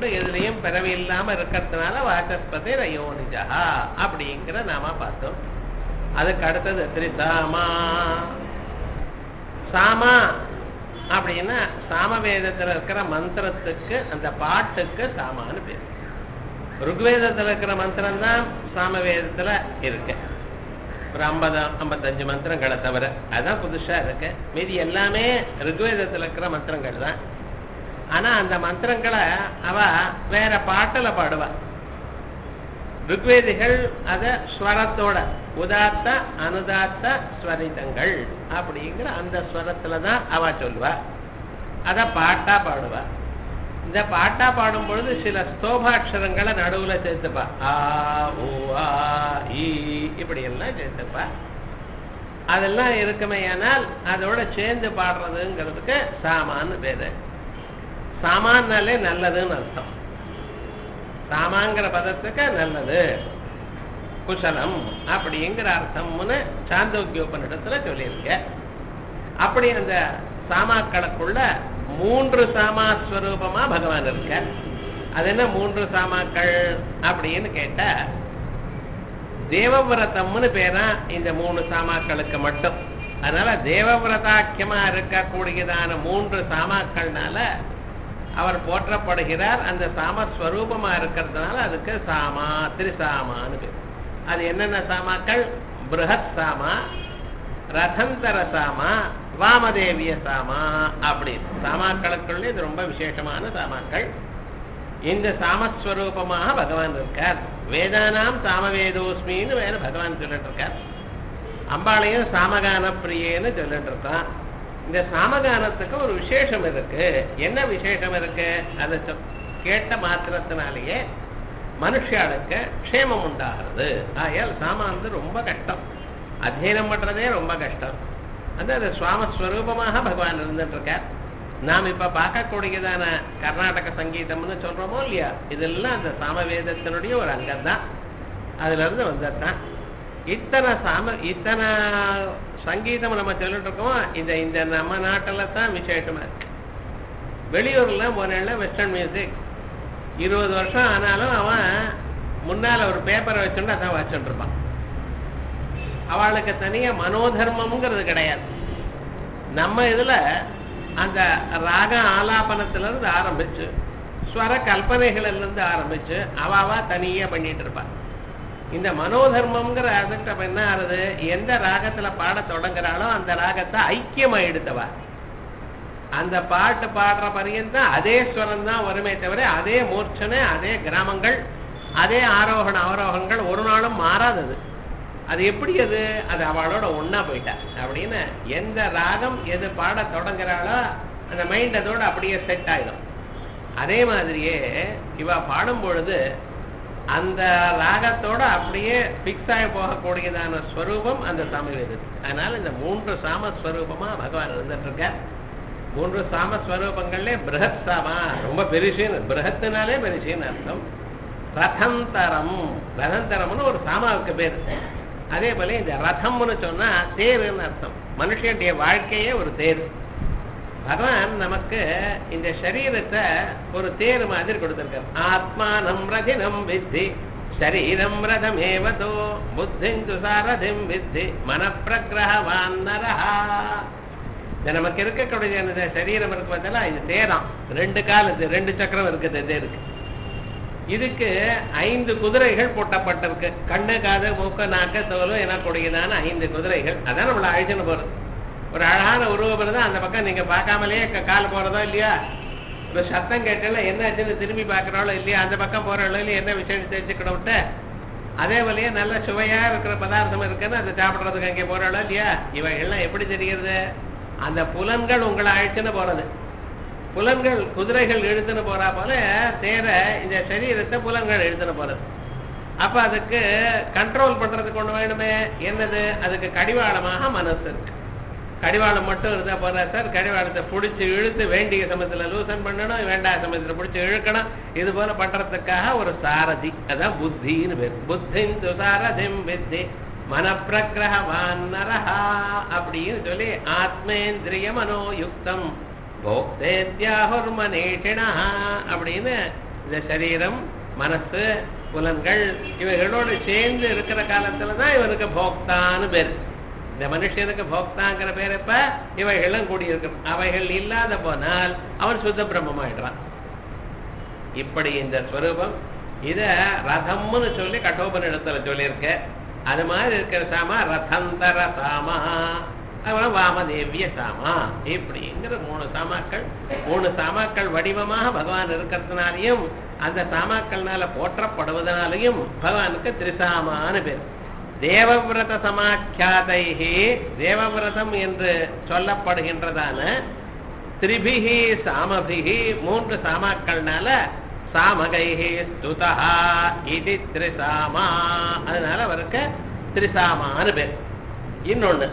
கொண்டு எதுலையும் பிறவி இல்லாம இருக்கிறதுனால வாசஸ்பதி ரயோனிஜா அப்படிங்கிற நாம பார்த்தோம் அதுக்கு அடுத்தது திரிசாமா சாமா அப்படின்னா சாமவேதத்துல இருக்கிற மந்திரத்துக்கு அந்த பாட்டுக்கு சாமான்னு பேர் ருக்வேதத்துல இருக்கிற மந்திரம் தான் சாமவேதத்துல இருக்கு ஒரு ஐம்பது ஐம்பத்தஞ்சு மந்திரங்களை தவிர அதான் புதுசா இருக்கு மீதி எல்லாமே ருக்வேதத்துல இருக்கிற மந்திரங்கள் தான் ஆனா அந்த மந்திரங்களை அவ வேற பாட்டுல பாடுவா ருக்வேதிகள் அத ஸ்வரத்தோட உதாத்த அனுதாத்த ஸ்வரிதங்கள் அப்படிங்கிற அந்த ஸ்வரத்துல தான் அவ சொல்லுவா அத பாட்டா பாடுவா இந்த பாட்டா பாடும் பொழுது சில ஸ்தோபாட்சரங்களை நடுவுல சேர்த்துப்பா ஆ ஓ ஆ ஈ இப்படி எல்லாம் சேர்த்துப்பா அதெல்லாம் இருக்குமே ஆனால் அதோட சேர்ந்து பாடுறதுங்கிறதுக்கு சாமான்னு பேரு சாமான்னாலே நல்லதுன்னு அர்த்தம் சாமாங்கிற பதத்துக்கு நல்லது குசலம் அப்படிங்கிற அர்த்தம்னு சாந்தோக்கியோபனிடத்துல சொல்லியிருக்க அப்படி அந்த சாமாக்களுக்குள்ள மூன்று சாமாஸ்வரூபமா பகவான் இருக்க அது என்ன மூன்று சாமாக்கள் அப்படின்னு கேட்டா தேவவிரதம்னு பேரா இந்த மூணு சாமாக்களுக்கு மட்டும் அதனால தேவவிரதாக்கியமா இருக்கக்கூடியதான மூன்று சாமாக்கள்னால அவர் போற்றப்படுகிறார் அந்த சாமஸ்வரூபமா இருக்கிறதுனால அதுக்கு சாமா திரிசாமான்னு பேர் அது என்னென்ன சாமாக்கள் பிருஹத் சாமா ரதந்தர சாமா வாமதேவிய சாமா அப்படி சாமாக்களுக்குள்ள இது ரொம்ப விசேஷமான சாமாக்கள் இந்த சாமஸ்வரூபமாக பகவான் இருக்கார் வேதானாம் சாமவேதோஸ்மின்னு வேற பகவான் சொல்லிட்டு இருக்கார் அம்பாளையும் சாமகான பிரியன்னு சொல்லிட்டு இருக்கான் இந்த சாமகானத்துக்கு ஒரு விசேஷம் இருக்கு என்ன விசேஷம் இருக்கு அதை சொ- கேட்ட மாத்திரத்தினாலேயே மனுஷாளுக்கு க்ஷேமம் உண்டாகிறது ஆகையால் சாமா வந்து ரொம்ப கஷ்டம் அத்தியனம் பண்றதே ரொம்ப கஷ்டம் அந்த அது சுவாமஸ்வரூபமாக பகவான் இருந்துட்டு இருக்கார் நாம் இப்ப பார்க்கக்கூடியதான கர்நாடக சங்கீதம்னு சொல்றோமோ இல்லையா இதெல்லாம் அந்த சாமவேதத்தினுடைய ஒரு அங்கம் தான் அதுல இருந்து வந்ததுதான் இத்தனை சாம இத்தனை சங்கீதம் நம்ம சொல்லிட்டு இருக்கோம் இந்த இந்த நம்ம நாட்டுல தான் விசேஷமா இருக்கு வெளியூர்ல போனேன்ல வெஸ்டர்ன் மியூசிக் இருபது வருஷம் ஆனாலும் அவன் முன்னால ஒரு பேப்பரை வச்சுட்டு அதான் வச்சுட்டு இருப்பான் அவளுக்கு தனியா மனோதர்மம்ங்கிறது கிடையாது நம்ம இதுல அந்த ராக ஆலாபனத்துல இருந்து ஆரம்பிச்சு ஸ்வர கல்பனைகள்ல இருந்து ஆரம்பிச்சு அவாவா தனியா பண்ணிட்டு இருப்பா இந்த மனோதர்மம்ங்கிற அதுக்கு அப்ப என்ன ஆகுது எந்த ராகத்துல பாட தொடங்குறாளோ அந்த ராகத்தை ஐக்கியமா எடுத்தவா அந்த பாட்டு பாடுற பரியந்தம் அதே ஸ்வரம் தான் வருமே தவிர அதே மூர்ச்சனை அதே கிராமங்கள் அதே ஆரோகண அவரோகங்கள் ஒரு நாளும் மாறாதது அது எப்படி அது அது அவளோட ஒண்ணா போயிட்டா அப்படின்னு எந்த ராகம் எது பாட தொடங்குறாளோ அந்த மைண்ட் அதோட அப்படியே செட் ஆயிடும் அதே மாதிரியே இவ பாடும் பொழுது அந்த ராகத்தோட அப்படியே பிக்ஸ் ஆகி போகக்கூடியதான ஸ்வரூபம் அந்த சமவேதம் அதனால இந்த மூன்று சாம ஸ்வரூபமா பகவான் இருந்துட்டு இருக்கார் மூன்று சாம ஸ்வரூபங்கள்ல பிருஹத் சாமா ரொம்ப பெருசுன்னு பிருஹத்துனாலே பெருசுன்னு அர்த்தம் ரதந்தரம் ரதந்தரம்னு ஒரு சாமாவுக்கு பேர் அதே போல இந்த ரதம்னு சொன்னா தேருன்னு அர்த்தம் மனுஷனுடைய வாழ்க்கையே ஒரு தேர் பகவான் நமக்கு இந்த சரீரத்தை ஒரு தேர் மாதிரி கொடுத்திருக்கார் ஆத்மானம் ரதினம் வித்தி சரீரம் ரதமேவதோ புத்திந்து சாரதிம் வித்தி மனப்பிரகிரகவான் நரஹா இந்த நமக்கு இருக்கக்கூடிய இந்த சரீரம் இருக்கு பார்த்தா இது தேராம் ரெண்டு கால் இது ரெண்டு சக்கரம் இருக்குது தேருக்கு இதுக்கு ஐந்து குதிரைகள் பூட்டப்பட்டிருக்கு கண்ணு காது மூக்கு நாக்கு தோலு எனக்கூடியதான ஐந்து குதிரைகள் அதான் நம்மள அழிச்சுன்னு போறது ஒரு அழகான உருவம் இருந்தா அந்த பக்கம் நீங்க பார்க்காமலேயே க- கால் போறதோ இல்லையா ஒரு சத்தம் கேட்டால என்ன ஆச்சுன்னு திரும்பி பார்க்கறாளோ இல்லையா அந்த பக்கம் போறாளோ இல்லையா என்ன விஷயம் தெரிஞ்சுக்கணும்ட்டு அதே போலயே நல்ல சுவையா இருக்கிற பதார்த்தம் இருக்குன்னு அதை சாப்பிடுறதுக்கு அங்கே போறாளோ இல்லையா இவை எல்லாம் எப்படி தெரிகிறது அந்த புலன்கள் உங்களை அழிச்சுன்னு போறது புலன்கள் குதிரைகள் இழுத்துன்னு போறா போல தேர இந்த சரீரத்தை புலன்கள் இழுத்துன்னு போறது அப்ப அதுக்கு கண்ட்ரோல் பண்றதுக்கு ஒண்ணு வேணுமே என்னது அதுக்கு கடிவாளமாக மனசு இருக்கு கடிவாளம் மட்டும் இருந்தா போதா சார் கடிவாளத்தை பிடிச்சி இழுத்து வேண்டிய சமயத்துல லூசன் பண்ணணும் வேண்டாத சமயத்துல பிடிச்சி இழுக்கணும் இது போல பண்றதுக்காக ஒரு சாரதி அதான் புத்தின்னு பேர் புத்திந்து சாரதிம் வித்தி மனப்பிரகிரகவான் நரஹா அப்படின்னு சொல்லி ஆத்மேந்திரிய மனோயுக்தம் போக்தேத்யாஹுர் மனேஷிணா அப்படின்னு இந்த சரீரம் மனசு புலன்கள் இவைகளோடு சேர்ந்து இருக்கிற காலத்துல தான் இவனுக்கு போக்தான்னு பேர் இந்த மனுஷனுக்கு போக்தாங்கிற பேர் இப்ப இவைகள்லாம் கூடியிருக்கும் அவைகள் இல்லாத போனால் அவன் சுத்த பிரம்மமாயிடுறான் இப்படி இந்த ஸ்வரூபம் இத ரதம்னு சொல்லி கட்டோபனிடத்துல சொல்லியிருக்க அது மாதிரி இருக்கிற சாமா ரதந்தர சாமா அப்புறம் வாமதேவிய சாமா இப்படிங்கிற மூணு சாமாக்கள் மூணு சாமாக்கள் வடிவமாக பகவான் இருக்கிறதுனாலையும் அந்த சாமாக்கள்னால போற்றப்படுவதனாலையும் பகவானுக்கு திரிசாமான்னு பேர் தேவவிரத சமாக்கியாதைகி தேவவிரதம் என்று சொல்லப்படுகின்றதான திரிபிகி சாமபிகி மூன்று சாமாக்கள்னால சாமகைஹி ஸ்துதா இது திரிசாமா அதனால அவருக்கு திரிசாமான்னு பேர் இன்னொன்னு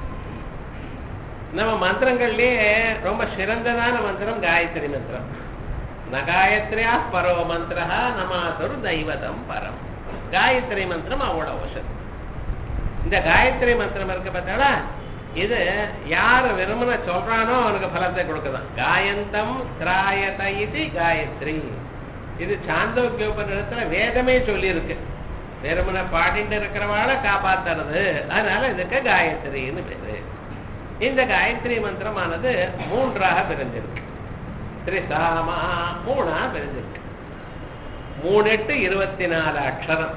நம்ம மந்திரங்கள்லயே ரொம்ப சிறந்ததான மந்திரம் காயத்ரி மந்திரம் ந காயத்ரியா பரோ மந்திரா நமாசரு தெய்வதம் பரம் காயத்ரி மந்திரம் அவ்வளவு வசதி இந்த காயத்ரி மந்திரம் இருக்கு பார்த்தாளா இது யார் விரும்பின சொல்றானோ அவனுக்கு பலத்தை கொடுக்குதான் காயந்தம் திராயத இது காயத்ரி இது சாந்தோக்கியோபனிடத்துல வேதமே சொல்லியிருக்கு வெறுமனை பாடிட்டு இருக்கிறவாளை காப்பாத்துறது அதனால இதுக்கு காயத்ரின்னு பேரு இந்த காயத்ரி மந்திரமானது மூன்றாக பிரிஞ்சிருக்கு திரிசாமா மூணா பிரிஞ்சிருக்கு மூணு எட்டு இருபத்தி நாலு அக்ஷரம்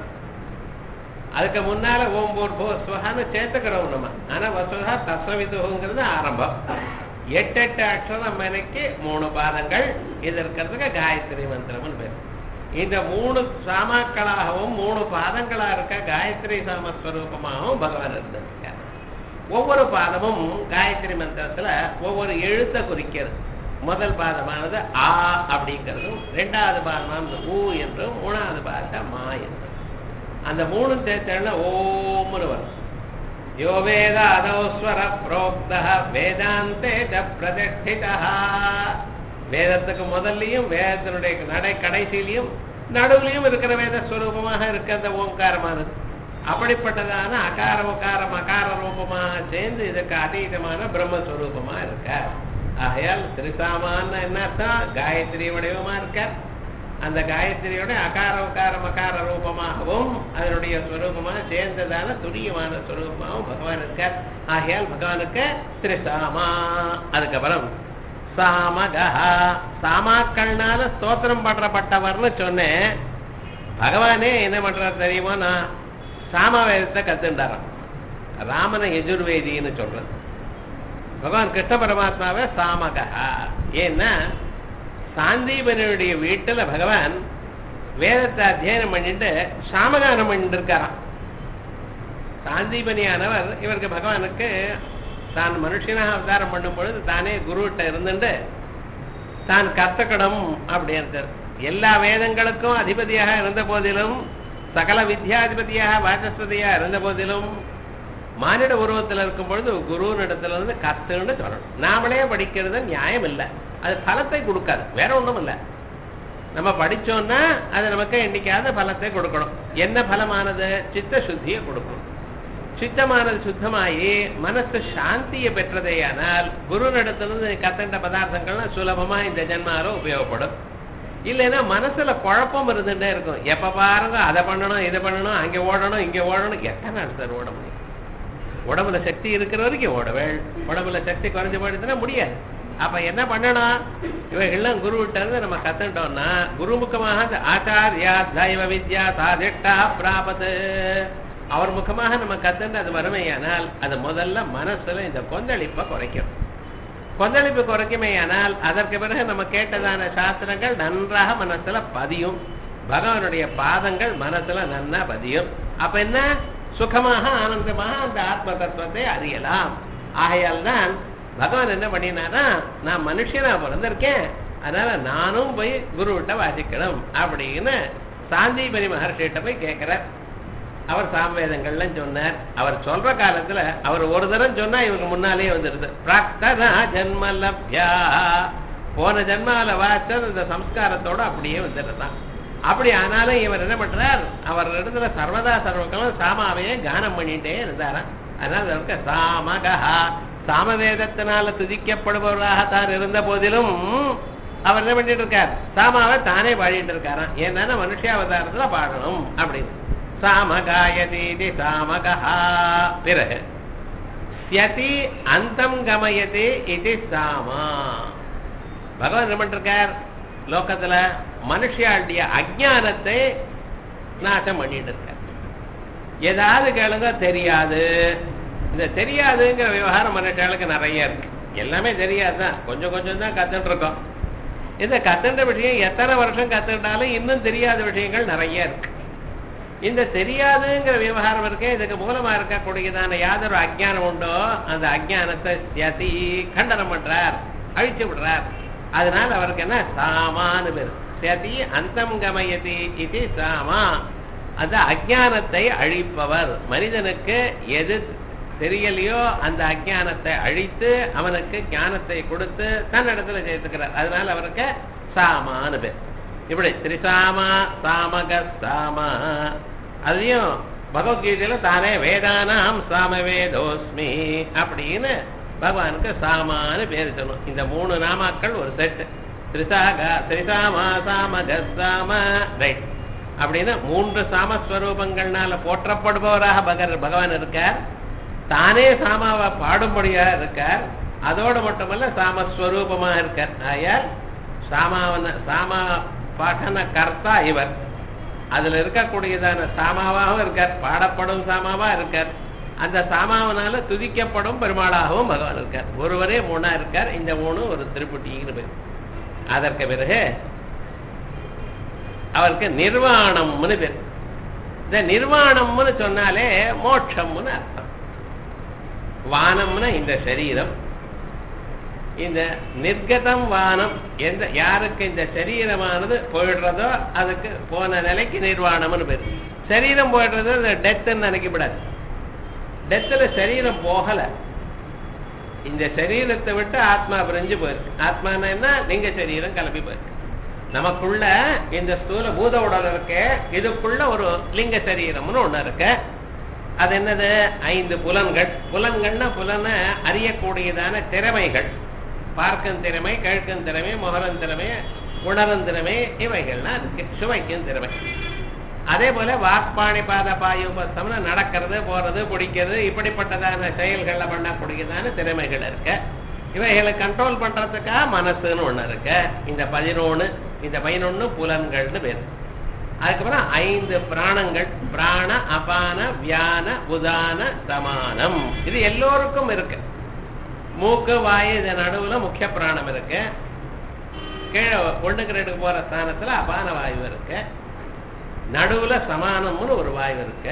அதுக்கு முன்னால ஓம் பூர்போ ஸ்வஹான்னு சேர்த்துக்கிறோம் நம்ம ஆனா வசுதா தஸ்வவிதுங்கிறது ஆரம்பம் எட்டு எட்டு அக்ஷரம் மனைக்கு மூணு பாதங்கள் இது இருக்கிறதுக்கு காயத்ரி மந்திரம்னு பேர் இந்த மூணு சாமாக்களாகவும் மூணு பாதங்களா இருக்க காயத்ரி சாமஸ்வரூபமாகவும் பகவான் இருந்திருக்கார் ஒவ்வொரு பாதமும் காயத்ரி மந்திரத்துல ஒவ்வொரு எழுத்தை குறிக்கிறது முதல் பாதமானது ஆ அப்படிங்கிறதும் ரெண்டாவது பாதமானது ஊ என்றும் மூணாவது பாதம் மா என்றும் அந்த மூணும் சேர்த்தா ஓம்னு வரும் யோ வேத அதோஸ்வர புரோக்த வேதாந்தே பிரதிஷ்டிதா வேதத்துக்கு முதல்லையும் வேதத்தினுடைய நடை கடைசியிலையும் நடுவுலையும் இருக்கிற வேத ஸ்வரூபமாக இருக்க அந்த ஓங்காரமானது அப்படிப்பட்டதான அகார உகாரம் அகார ரூபமாக சேர்ந்து இதுக்கு அதீதமான பிரம்மஸ்வரூபமா இருக்கார் ஆகையால் திரிசாமான்னு என்ன அர்த்தம் காயத்ரி வடிவமா இருக்கார் அந்த காயத்ரியோட அகார உகார மகார ரூபமாகவும் அதனுடைய ஸ்வரூபமாக சேர்ந்ததான துரியமான ஸ்வரூபமாகவும் பகவான் இருக்கார் ஆகையால் பகவானுக்கு திரிசாமா அதுக்கப்புறம் சாமகா சாமாக்கள்னால ஸ்தோத்திரம் பண்றப்பட்டவர்னு சொன்னேன் பகவானே என்ன பண்றாரு தெரியுமா நான் சாமவேதத்தை கத்துண்டாராம் ராமனை எஜுர்வேதின்னு சொல்றது பகவான் கிருஷ்ண பரமாத்மாவே சாமகா ஏன்னா சாந்தீபனுடைய வீட்டுல பகவான் வேதத்தை அத்தியனம் பண்ணிட்டு சாமகானம் பண்ணிட்டு இருக்காராம் சாந்தீபனியானவர் இவருக்கு பகவானுக்கு தான் மனுஷனாக அவதாரம் பண்ணும் பொழுது தானே குருகிட்ட இருந்துட்டு தான் கத்துக்கணும் அப்படின்னு எல்லா வேதங்களுக்கும் அதிபதியாக இருந்த போதிலும் சகல வித்யாதிபதியாக வாசஸ்பதியாக இருந்த போதிலும் மானிட உருவத்தில் இருக்கும் பொழுது குருவினிடத்துல இருந்து கத்துன்னு சொல்லணும் நாமளே படிக்கிறது நியாயம் இல்லை அது பலத்தை கொடுக்காது வேற ஒண்ணும் இல்லை நம்ம படிச்சோம்னா அது நமக்கு என்னைக்காவது பலத்தை கொடுக்கணும் என்ன பலமானது சித்த சுத்தியை கொடுக்கணும் சித்தமானது சுத்தமாயி மனசு சாந்தியை பெற்றதேயானால் குருனிடத்திலிருந்து கத்தண்ட பதார்த்தங்கள்லாம் சுலபமா இந்த ஜென்மால உபயோகப்படும் இல்லைன்னா மனசுல குழப்பம் இருந்துட்டே இருக்கும் எப்ப பாருங்க அதை பண்ணணும் இதை பண்ணணும் அங்க ஓடணும் இங்க ஓடணும் எத்தனை நாள் சார் ஓட முடியும் உடம்புல சக்தி இருக்கிற வரைக்கும் ஓடவேள் உடம்புல சக்தி குறைஞ்சு போயிடுச்சுன்னா முடியாது அப்ப என்ன பண்ணணும் இவைகள்லாம் குருவிட்ட இருந்து நம்ம கத்துட்டோம்னா குருமுகமாக அந்த ஆச்சாரியா தெய்வ வித்யா சாதிஷ்டா பிராபத்து அவர் முகமாக நம்ம கத்துட்டு அது வறுமையானால் அது முதல்ல மனசுல இந்த கொந்தளிப்பை குறைக்கும் கொந்தளிப்பு குறைக்குமேயானால் அதற்கு பிறகு நம்ம கேட்டதான சாஸ்திரங்கள் நன்றாக மனசுல பதியும் பகவானுடைய பாதங்கள் மனசுல நன்னா பதியும் அப்ப என்ன சுகமாக ஆனந்தமாக அந்த ஆத்ம தத்துவத்தை அறியலாம் ஆகையால் தான் பகவான் என்ன பண்ணினாரா நான் மனுஷனா பிறந்திருக்கேன் அதனால நானும் போய் குருவிட்ட வாசிக்கணும் அப்படின்னு சாந்தீபனி மகர்ஷிகிட்ட போய் கேட்கிறார் அவர் சாமவேதங்கள்லாம் சொன்னார் அவர் சொல்ற காலத்துல அவர் ஒரு தரம் சொன்னா இவங்க முன்னாலே வந்துருது பிராக்தனா ஜென்ம லப்யா போன ஜென்மால வாச்சது இந்த சம்ஸ்காரத்தோட அப்படியே வந்துடுறதான் அப்படி ஆனாலும் இவர் என்ன பண்றார் அவர் இடத்துல சர்வதா சர்வங்களும் சாமாவையே கானம் பண்ணிட்டே இருந்தாராம் அதனால அவருக்கு சாமகா சாமவேதத்தினால துதிக்கப்படுபவராக தான் இருந்த போதிலும் அவர் என்ன பண்ணிட்டு இருக்கார் சாமாவை தானே பாடிட்டு இருக்காராம் ஏன்னா மனுஷாவதாரத்துல பாடணும் அப்படின்னு சாமகாயதீதி சாமகா பிறகு ஸ்யதி அந்தம் கமயதி இது சாமா பகவான் என்ன பண்ணிருக்கார் லோகத்துல மனுஷியாளுடைய அஜானத்தை நாசம் பண்ணிட்டு இருக்கார் ஏதாவது கேளுங்க தெரியாது இந்த தெரியாதுங்கிற விவகாரம் மனுஷாளுக்கு நிறைய இருக்கு எல்லாமே தெரியாதுதான் கொஞ்சம் கொஞ்சம் தான் கத்துட்டு இருக்கோம் இந்த கத்துன்ற விஷயம் எத்தனை வருஷம் கத்துக்கிட்டாலும் இன்னும் தெரியாத விஷயங்கள் நிறைய இருக்கு இந்த தெரியாதுங்கிற விவகாரம் இருக்கே இதுக்கு மூலமா இருக்கக்கூடியதான யாதொரு அஜ்ஞானம் உண்டோ அந்த அஜ்ஞானத்தை சதி கண்டனம் பண்றார் அழிச்சு விடுறார் அதனால அவருக்கு என்ன சாமான்னு பேர் சதி அந்தம் கமயதி இது சாமா அந்த அஜ்ஞானத்தை அழிப்பவர் மனிதனுக்கு எது தெரியலையோ அந்த அஜ்ஞானத்தை அழித்து அவனுக்கு ஞானத்தை கொடுத்து தன்னிடத்துல சேர்த்துக்கிறார் அதனால அவருக்கு சாமான்னு பேர் இப்படி திரிசாமா சாமக சாமா அதையும் பகவத்கீதையில தானே வேதானாம் சாமவேதோஸ்மி அப்படின்னு பகவானுக்கு சாமான்னு பேர் சொன்னோம் இந்த மூணு நாமாக்கள் ஒரு செட் திரிசாகா திரிசாமா சாமக சாம ரைட் அப்படின்னு மூன்று சாமஸ்வரூபங்கள்னால போற்றப்படுபவராக பகர் பகவான் இருக்கார் தானே சாமாவை பாடும்படியா இருக்கார் அதோடு மட்டுமல்ல சாமஸ்வரூபமா இருக்கார் ஆயால் சாமாவன சாமா பகன கர்த்தா இவர் அதுல இருக்கக்கூடியதான சாமாவாகவும் இருக்கார் பாடப்படும் சாமாவா இருக்கார் அந்த சாமாவனால துதிக்கப்படும் பெருமாளாகவும் பகவான் இருக்கார் ஒருவரே மூணா இருக்கார் இந்த மூணு ஒரு திருப்பட்டிங்கிற பேர் அதற்கு பிறகு அவருக்கு நிர்வாணம்னு பேர் இந்த நிர்வாணம்னு சொன்னாலே மோட்சம்னு அர்த்தம் வானம்னா இந்த சரீரம் இந்த நிர்கதம் வானம் எந்த யாருக்கு இந்த சரீரமானது போயிடுறதோ அதுக்கு போன நிலைக்கு நிர்வாணம்னு பேர் சரீரம் போயிடுறது அந்த டெத்துன்னு நினைக்கப்படாது டெத்துல சரீரம் போகல இந்த சரீரத்தை விட்டு ஆத்மா பிரிஞ்சு போயிருக்கு ஆத்மானா என்ன லிங்க சரீரம் கிளம்பி போயிருக்கு நமக்குள்ள இந்த ஸ்தூல பூத உடல் இருக்கு இதுக்குள்ள ஒரு லிங்க சரீரம்னு ஒண்ணு இருக்கு அது என்னது ஐந்து புலன்கள் புலன்கள்னா புலனை அறியக்கூடியதான திறமைகள் பார்க்கும் திறமை கேட்கும் திறமை முகரும் திறமை உணரும் திறமை இவைகள்லாம் இருக்கு சுவைக்கும் திறமை அதே போல வாக்பாணி பாத பாயுபத்தம்னா நடக்கிறது போறது பிடிக்கிறது இப்படிப்பட்டதான செயல்களை பண்ணக்கூடியதான திறமைகள் இருக்கு இவைகளை கண்ட்ரோல் பண்றதுக்காக மனசுன்னு ஒண்ணு இருக்கு இந்த பதினொன்னு இந்த பதினொன்னு புலன்கள்னு பேரு அதுக்கப்புறம் ஐந்து பிராணங்கள் பிராண அபான வியான உதான சமானம் இது எல்லோருக்கும் இருக்கு மூக்கு வாயு இது நடுவுல முக்கிய பிராணம் இருக்கு கீழே ஒண்ணுக்கு ரெண்டுக்கு போற ஸ்தானத்துல அபான வாயு இருக்கு நடுவுல சமானம்னு ஒரு வாயு இருக்கு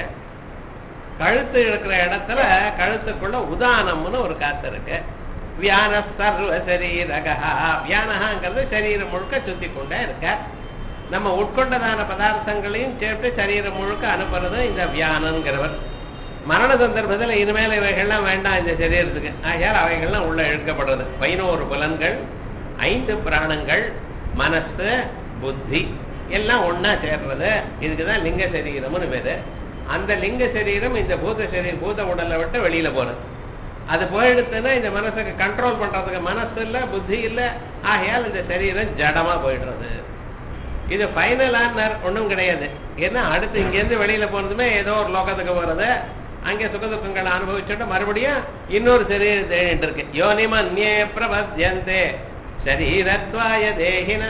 கழுத்து இருக்கிற இடத்துல கழுத்துக்குள்ள உதானம்னு ஒரு காத்து இருக்கு வியான சர்வ சரீரகா வியானகாங்கிறது சரீரம் முழுக்க சுத்தி கொண்டே இருக்க நம்ம உட்கொண்டதான பதார்த்தங்களையும் சேர்த்து சரீரம் முழுக்க அனுப்புறது இந்த வியானங்கிறவர் மரண சந்தர்ப்பத்தில் இனிமேல் இவைகள்லாம் வேண்டாம் இந்த சரீரத்துக்கு ஆகையால் அவைகள்லாம் உள்ள இழுக்கப்படுறது பதினோரு புலன்கள் ஐந்து பிராணங்கள் மனசு புத்தி எல்லாம் ஒண்ணா சேர்றது இதுக்குதான் லிங்க சரீரம்னு பேரு அந்த லிங்க சரீரம் இந்த பூத சரீரம் பூத உடலை விட்டு வெளியில போறது அது போயிடுத்துன்னா இந்த மனசுக்கு கண்ட்ரோல் பண்றதுக்கு மனசு இல்ல புத்தி இல்ல ஆகையால் இந்த சரீரம் ஜடமா போயிடுறது இது ஃபைனலான ஒண்ணும் கிடையாது ஏன்னா அடுத்து இங்கேருந்து வெளியில போனதுமே ஏதோ ஒரு லோகத்துக்கு போறது அங்கே சுக துக்கங்களை அனுபவிச்சுட்டு மறுபடியும் இன்னொரு சரீரம் தேடிட்டு இருக்கு யோனிமன்யே பிரபத்யந்தே சரீரத்வாய தேகினா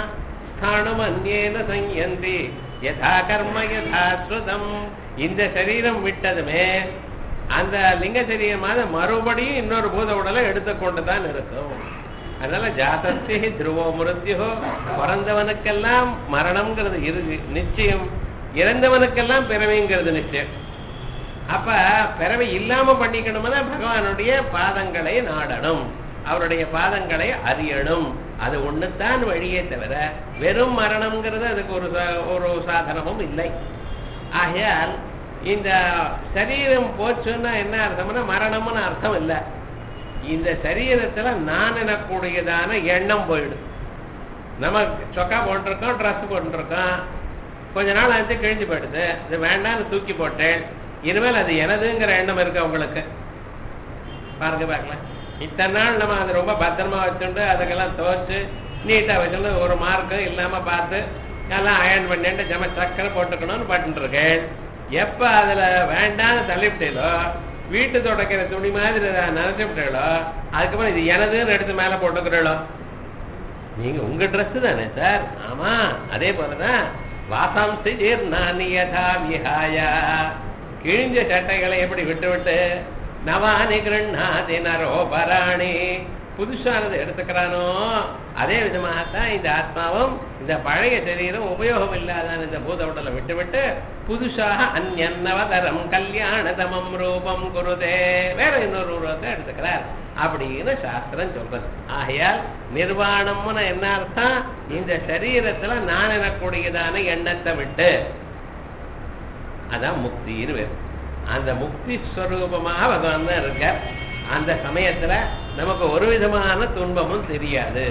ஸ்தானுமன்யேன சங்கந்தி யதா கர்ம யதா ஸ்ருதம் இந்த சரீரம் விட்டதுமே அந்த லிங்க சரீரமான மறுபடியும் இன்னொரு பூத உடலை எடுத்துக்கொண்டு தான் இருக்கும் அதனால ஜாதஸ்தி துருவோ மிருத்யோ பிறந்தவனுக்கெல்லாம் மரணம்ங்கிறது இருக்கு நிச்சயம் இறந்தவனுக்கெல்லாம் பிறவிங்கிறது நிச்சயம் அப்ப பிறவி இல்லாம பண்ணிக்கணும்னா பகவானுடைய பாதங்களை நாடணும் அவருடைய பாதங்களை அறியணும் அது ஒண்ணுதான் வழியே தவிர வெறும் மரணம்ங்கிறது அதுக்கு ஒரு சா- ஒரு சாதனமும் இல்லை ஆகையால் இந்த சரீரம் போச்சுன்னா என்ன அர்த்தம்னா மரணம்னு அர்த்தம் இல்லை இந்த சரீரத்துல நான் எனக்கூடியதான எண்ணம் போயிடும் நம்ம சொக்கா போட்டிருக்கோம் ட்ரெஸ் போட்டிருக்கோம் கொஞ்ச நாள் ஆச்சு கிழிஞ்சு போயிடுது இது வேண்டாம்னு தூக்கி போட்டேன் இனிமேல் அது எனதுங்கிற எண்ணம் இருக்கு உங்களுக்கு பாருங்க பார்க்கலாம் இத்தனை நாள் நம்ம அதை ரொம்ப பத்திரமா வச்சுட்டு அதுக்கெல்லாம் துவைச்சு நீட்டா வச்சுருந்து ஒரு மார்க்கும் இல்லாம பார்த்து எல்லாம் அயன் பண்ணிட்டு ஜம சக்கரை போட்டுக்கணும்னு பட்டு இருக்கேன் எப்ப அதுல வேண்டாம்னு தள்ளிவிட்டீங்களோ வீட்டு தொடக்கிற துணி மாதிரி நினைச்சு விட்டீங்களோ அதுக்கப்புறம் இது எனதுன்னு எடுத்து மேல போட்டுக்கிறீங்களோ நீங்க உங்க Dress தானே சார் ஆமா அதே போலதான் வாசாம்சி ஜீர்ணானி யதா விஹாய கிழிஞ்ச சட்டைகளை எப்படி விட்டு விட்டு நவானி கிருண்ணாதி நரோபராணி புதுசானது எடுத்துக்கிறானோ அதே விதமாகத்தான் இந்த ஆத்மாவும் இந்த பழைய சரீரம் உபயோகம் இல்லாதான இந்த பூத உடலை விட்டு விட்டு புதுசாக அந்நவதரம் கல்யாணதமம் ரூபம் குருதே வேற இன்னொரு ரூபத்தை எடுத்துக்கிறார் அப்படின்னு சாஸ்திரம் சொல்றது ஆகையால் நிர்வாணம்னு என்ன அர்த்தம் இந்த சரீரத்துல நான் எனக்கூடியதான எண்ணத்தை விட்டு அதான் முக்தின்னு பேர் அந்த முக்தி ஸ்வரூபமாக பகவான் தான் இருக்க அந்த சமயத்துல நமக்கு ஒரு விதமான துன்பமும் தெரியாது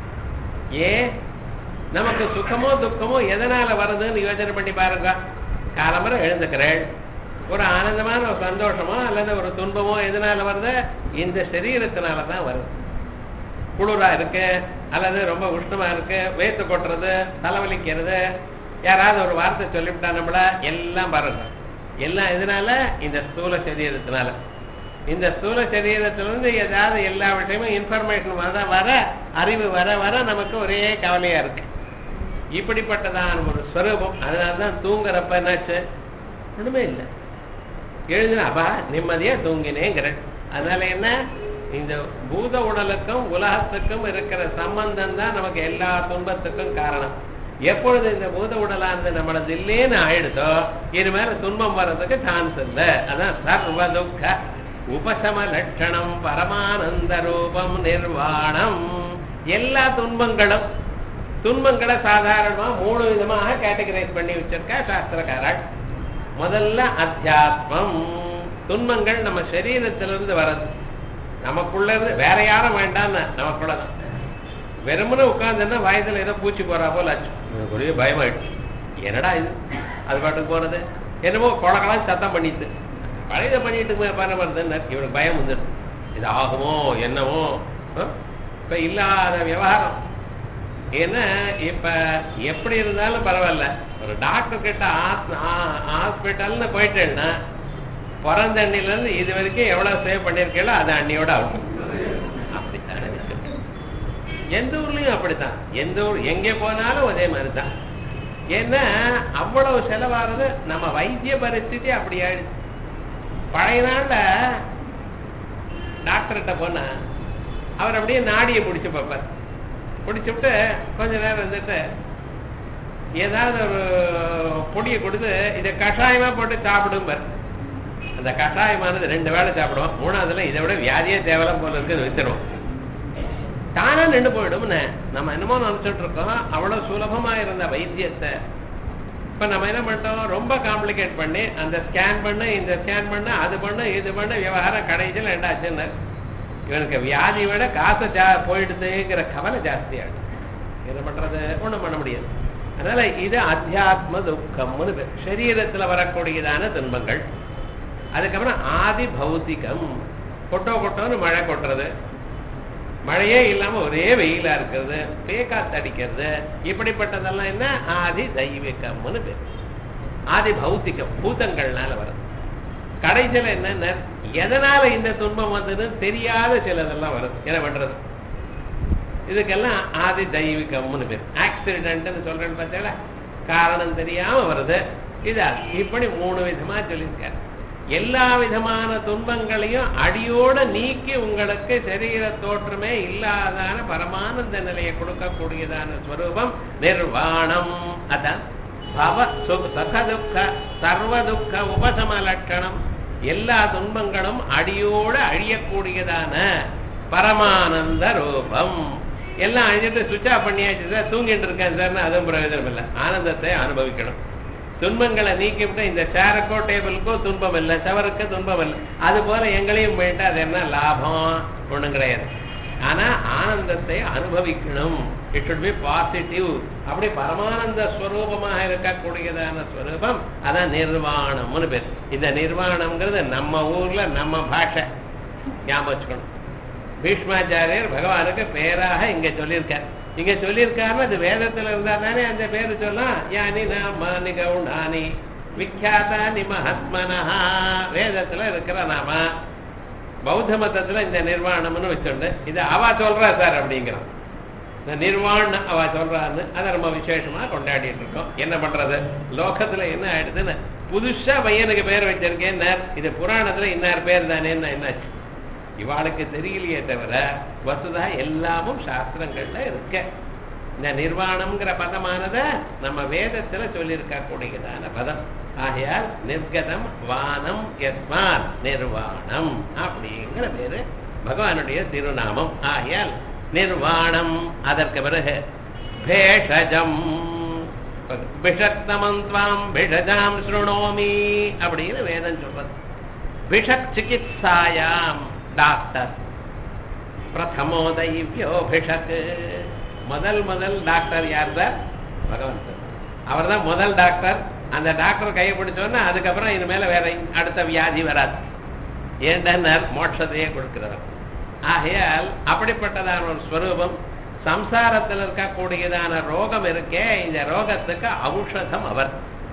ஏன் நமக்கு சுகமோ துக்கமோ எதனால வருதுன்னு யோசனை பண்ணி பாருங்க காலம்பரம் எழுந்துக்கிறேன் ஒரு ஆனந்தமான ஒரு சந்தோஷமோ அல்லது ஒரு துன்பமோ எதனால வருது இந்த சரீரத்தினால தான் வருது குளிரா இருக்கு அல்லது ரொம்ப உஷ்ணமா இருக்கு வேத்து கொட்டுறது தலைவலிக்கிறது யாராவது ஒரு வார்த்தை சொல்லிவிட்டா நம்மள எல்லாம் பாருங்க எல்லாம் எதனால இந்த ஸ்தூல சரீரத்தினால இந்த ஸ்தூல சரீரத்திலிருந்து ஏதாவது எல்லா விஷயமும் இன்ஃபர்மேஷன் வர வர அறிவு வர வர நமக்கு ஒரே கவலையா இருக்கு இப்படிப்பட்டதான ஒரு ஸ்வரூபம் அதனால தான் தூங்குறப்ப என்னாச்சு ஒண்ணுமே இல்லை எழுதுன அப்பா நிம்மதியா தூங்கினேங்கிற அதனால என்ன இந்த பூத உடலுக்கும் உலகத்துக்கும் இருக்கிற சம்பந்தம் தான் நமக்கு எல்லா துன்பத்துக்கும் காரணம் எப்பொழுது இந்த பூத உடலானது நம்மளது இல்லேன்னு ஆயிடுதோ இனிமேல துன்பம் வர்றதுக்கு சான்ஸ் இல்லை அதான் சர்வ துக்க உபசம லட்சணம் பரமானந்த ரூபம் நிர்வாணம் எல்லா துன்பங்களும் துன்பங்களை சாதாரணமா மூணு விதமாக கேட்டகரைஸ் பண்ணி வச்சிருக்கா சாஸ்திரக்காரர் முதல்ல அத்தியாத்மம் துன்பங்கள் நம்ம சரீரத்திலிருந்து வர்றது நமக்குள்ள இருந்து வேற யாரும் வேண்டாம்னு நமக்குள்ளதான் வெறுமனே உட்கார்ந்துன்னா வயதுல ஏதோ பூச்சி போறா போல ஆச்சு எனக்கு ஒரே பயமாயிடுச்சு என்னடா இது அது பாட்டுக்கு போனது என்னமோ குழக்கலாம் சத்தம் பண்ணிட்டு பழையதை பண்ணிட்டு பண்ண வருதுன்னு இவனுக்கு பயம் வந்துடுது இது ஆகுமோ என்னவோ ஆ? இப்ப இல்லாத விவகாரம் ஏன்னா இப்ப எப்படி இருந்தாலும் பரவாயில்ல ஒரு டாக்டர் கிட்ட ஹாஸ்பிட்டல்னு போயிட்டேன்னா பிறந்த அண்ணில இருந்து இது வரைக்கும் எவ்வளவு சேவ் பண்ணிருக்கீங்களோ அது அண்ணியோட அவுட் அப்படித்தானே இருக்கு. எந்த ஊர்லயும் அப்படித்தான் எந்த ஊர் எங்க போனாலும் அதே மாதிரிதான் ஏன்னா அவ்வளவு செலவாகிறது நம்ம வைத்திய பரிஸ்திதி அப்படி ஆயிடுச்சு பழைய நாள்ல டாக்டர்கிட்ட போனா அவர் அப்படியே நாடியை பிடிச்சு பார்ப்பார் பிடிச்சு விட்டு கொஞ்ச நேரம் இருந்துட்டு ஏதாவது ஒரு பொடியை கொடுத்து இதை கஷாயமா போட்டு சாப்பிடும்பார் அந்த கஷாயமானது ரெண்டு வேளை சாப்பிடுவோம் மூணாவதுல இதை விட வியாதியே தேவலாம் போல இருக்குன்னு வித்துருவோம் தானா நின்று போயிடும்னு நம்ம என்னமோ நினைச்சிட்டு இருக்கோம் அவ்வளவு சுலபமா இருந்த வைத்தியத்தை இப்ப நம்ம என்ன பண்ணிட்டோம் ரொம்ப காம்ப்ளிகேட் பண்ணி அந்த ஸ்கேன் பண்ணு இந்த ஸ்கேன் பண்ணு அது பண்ணு இது பண்ணு விவகாரம் கடைசியில் ரெண்டாச்சுன்னு இவனுக்கு வியாதி விட காசு ஜா போயிடுதுங்கிற கவலை ஜாஸ்தியாகும் என்ன பண்றது ஒண்ணும் பண்ண முடியாது அதனால இது அத்தியாத்ம துக்கம்னு பேர். சரீரத்துல வரக்கூடியதான துன்பங்கள் அதுக்கப்புறம் ஆதி பௌத்திகம் கொட்டோ கொட்டோன்னு மழை கொட்டுறது மழையே இல்லாம ஒரே வெயிலா இருக்கிறது பேக்காத்து அடிக்கிறது இப்படிப்பட்டதெல்லாம் என்ன ஆதி தெய்வீகம்னு பேர் ஆதி பௌத்திகம் பூதங்கள்னால வருது கடைசியில என்னன்னா எதனால இந்த துன்பம் வந்ததுன்னு தெரியாத சிலதெல்லாம் வருது என்ன பண்றது இதுக்கெல்லாம் ஆதி தெய்வீகம்னு பேர் ஆக்சிடென்ட்னு சொல்றேன்னு பார்த்தீங்களா காரணம் தெரியாம வருது இது இப்படி மூணு விதமா சொல்லியிருக்காரு எல்லா விதமான துன்பங்களையும் அடியோட நீக்கி உங்களுக்கு சரீர தோற்றமே இல்லாதான பரமானந்த நிலையை கொடுக்கக்கூடியதான ஸ்வரூபம் நிர்வாணம் அதான் பவ சு- சக துக்க சர்வ துக்க உபசம லட்சணம் எல்லா துன்பங்களும் அடியோட அழியக்கூடியதான பரமானந்த ரூபம் எல்லாம் அழிஞ்சிட்டு சுவிட்ச் ஆஃப் பண்ணியாச்சு சார் தூங்கிட்டு இருக்கேன் சார்னு அதுவும் பிரயோஜனம் இல்லை ஆனந்தத்தை அனுபவிக்கணும் துன்பங்களை நீக்கிவிட்டு இந்த சேருக்கோ டேபிளுக்கோ துன்பம் இல்லை செவருக்கு துன்பம் இல்லை அது போல எங்களையும் போயிட்டு அது என்ன லாபம் ஒண்ணும் கிடையாது ஆனா ஆனந்தத்தை அனுபவிக்கணும் இட் should பி பாசிட்டிவ் அப்படி பரமானந்த ஸ்வரூபமாக இருக்கக்கூடியதான ஸ்வரூபம் அதான் நிர்வாணம்னு பேர் இந்த நிர்வாணம்ங்கிறது நம்ம ஊர்ல நம்ம பாஷை ஞாபகம் வச்சுக்கணும் பீஷ்மாச்சாரியர் பகவானுக்கு பேராக இங்க சொல்லியிருக்கார் இங்க சொல்லியிருக்காருன்னு அது வேதத்துல இருந்தா தானே அந்த பேரு சொல்லலாம் யானி நாமானி கவுண்டானி விக்யாதானி மகாத்மனஹா வேதத்துல இருக்கிற நாம பௌத்த மதத்துல இந்த நிர்வாணம்னு வச்சுண்டு இது அவ சொல்றா சார் அப்படிங்கிறான் இந்த நிர்வாண அவ சொல்றான்னு அதை நம்ம விசேஷமா கொண்டாடிட்டு இருக்கோம் என்ன பண்றது லோகத்துல என்ன ஆயிடுதுன்னு புதுசா பையனுக்கு பேர் வச்சிருக்கேன் இது புராணத்துல இன்னார் பேர் தானே என்னாச்சு இவாளுக்கு தெரியலையே தவிர வசுதா எல்லாமும் சாஸ்திரங்கள்ல இருக்க இந்த நிர்வாணம்ங்கிற பதமானத நம்ம வேதத்துல சொல்லியிருக்க கூடியதான பதம் ஆகையால் நிர்கதம் வானம் யஸ்மாத் நிர்வாணம் அப்படிங்கிற பேரு பகவானுடைய திருநாமம் ஆகையால் நிர்வாணம் அதற்கு பிறகு பேஷஜம் பிஷக்தமம் துவாம் பிஷஜாம் ஸ்ருணோமி அப்படின்னு வேதம் சொல்றது பிஷக் சிகித்சாயாம் டாக்டர் பிரதமோ தைவியோ பிஷக் முதல் முதல் டாக்டர் யார் சார் பகவான் சார் அவர் தான் முதல் டாக்டர் அந்த டாக்டர் கையை பிடிச்சோன்னா அதுக்கப்புறம் இனிமேல வேற அடுத்த வியாதி வராது ஏண்டனர் மோட்சத்தையே கொடுக்கிறவர் ஆகையால் அப்படிப்பட்டதான ஒரு ஸ்வரூபம் சம்சாரத்தில் இருக்கக்கூடியதான ரோகம் இருக்கே இந்த ரோகத்துக்கு ஔஷதம் அவர்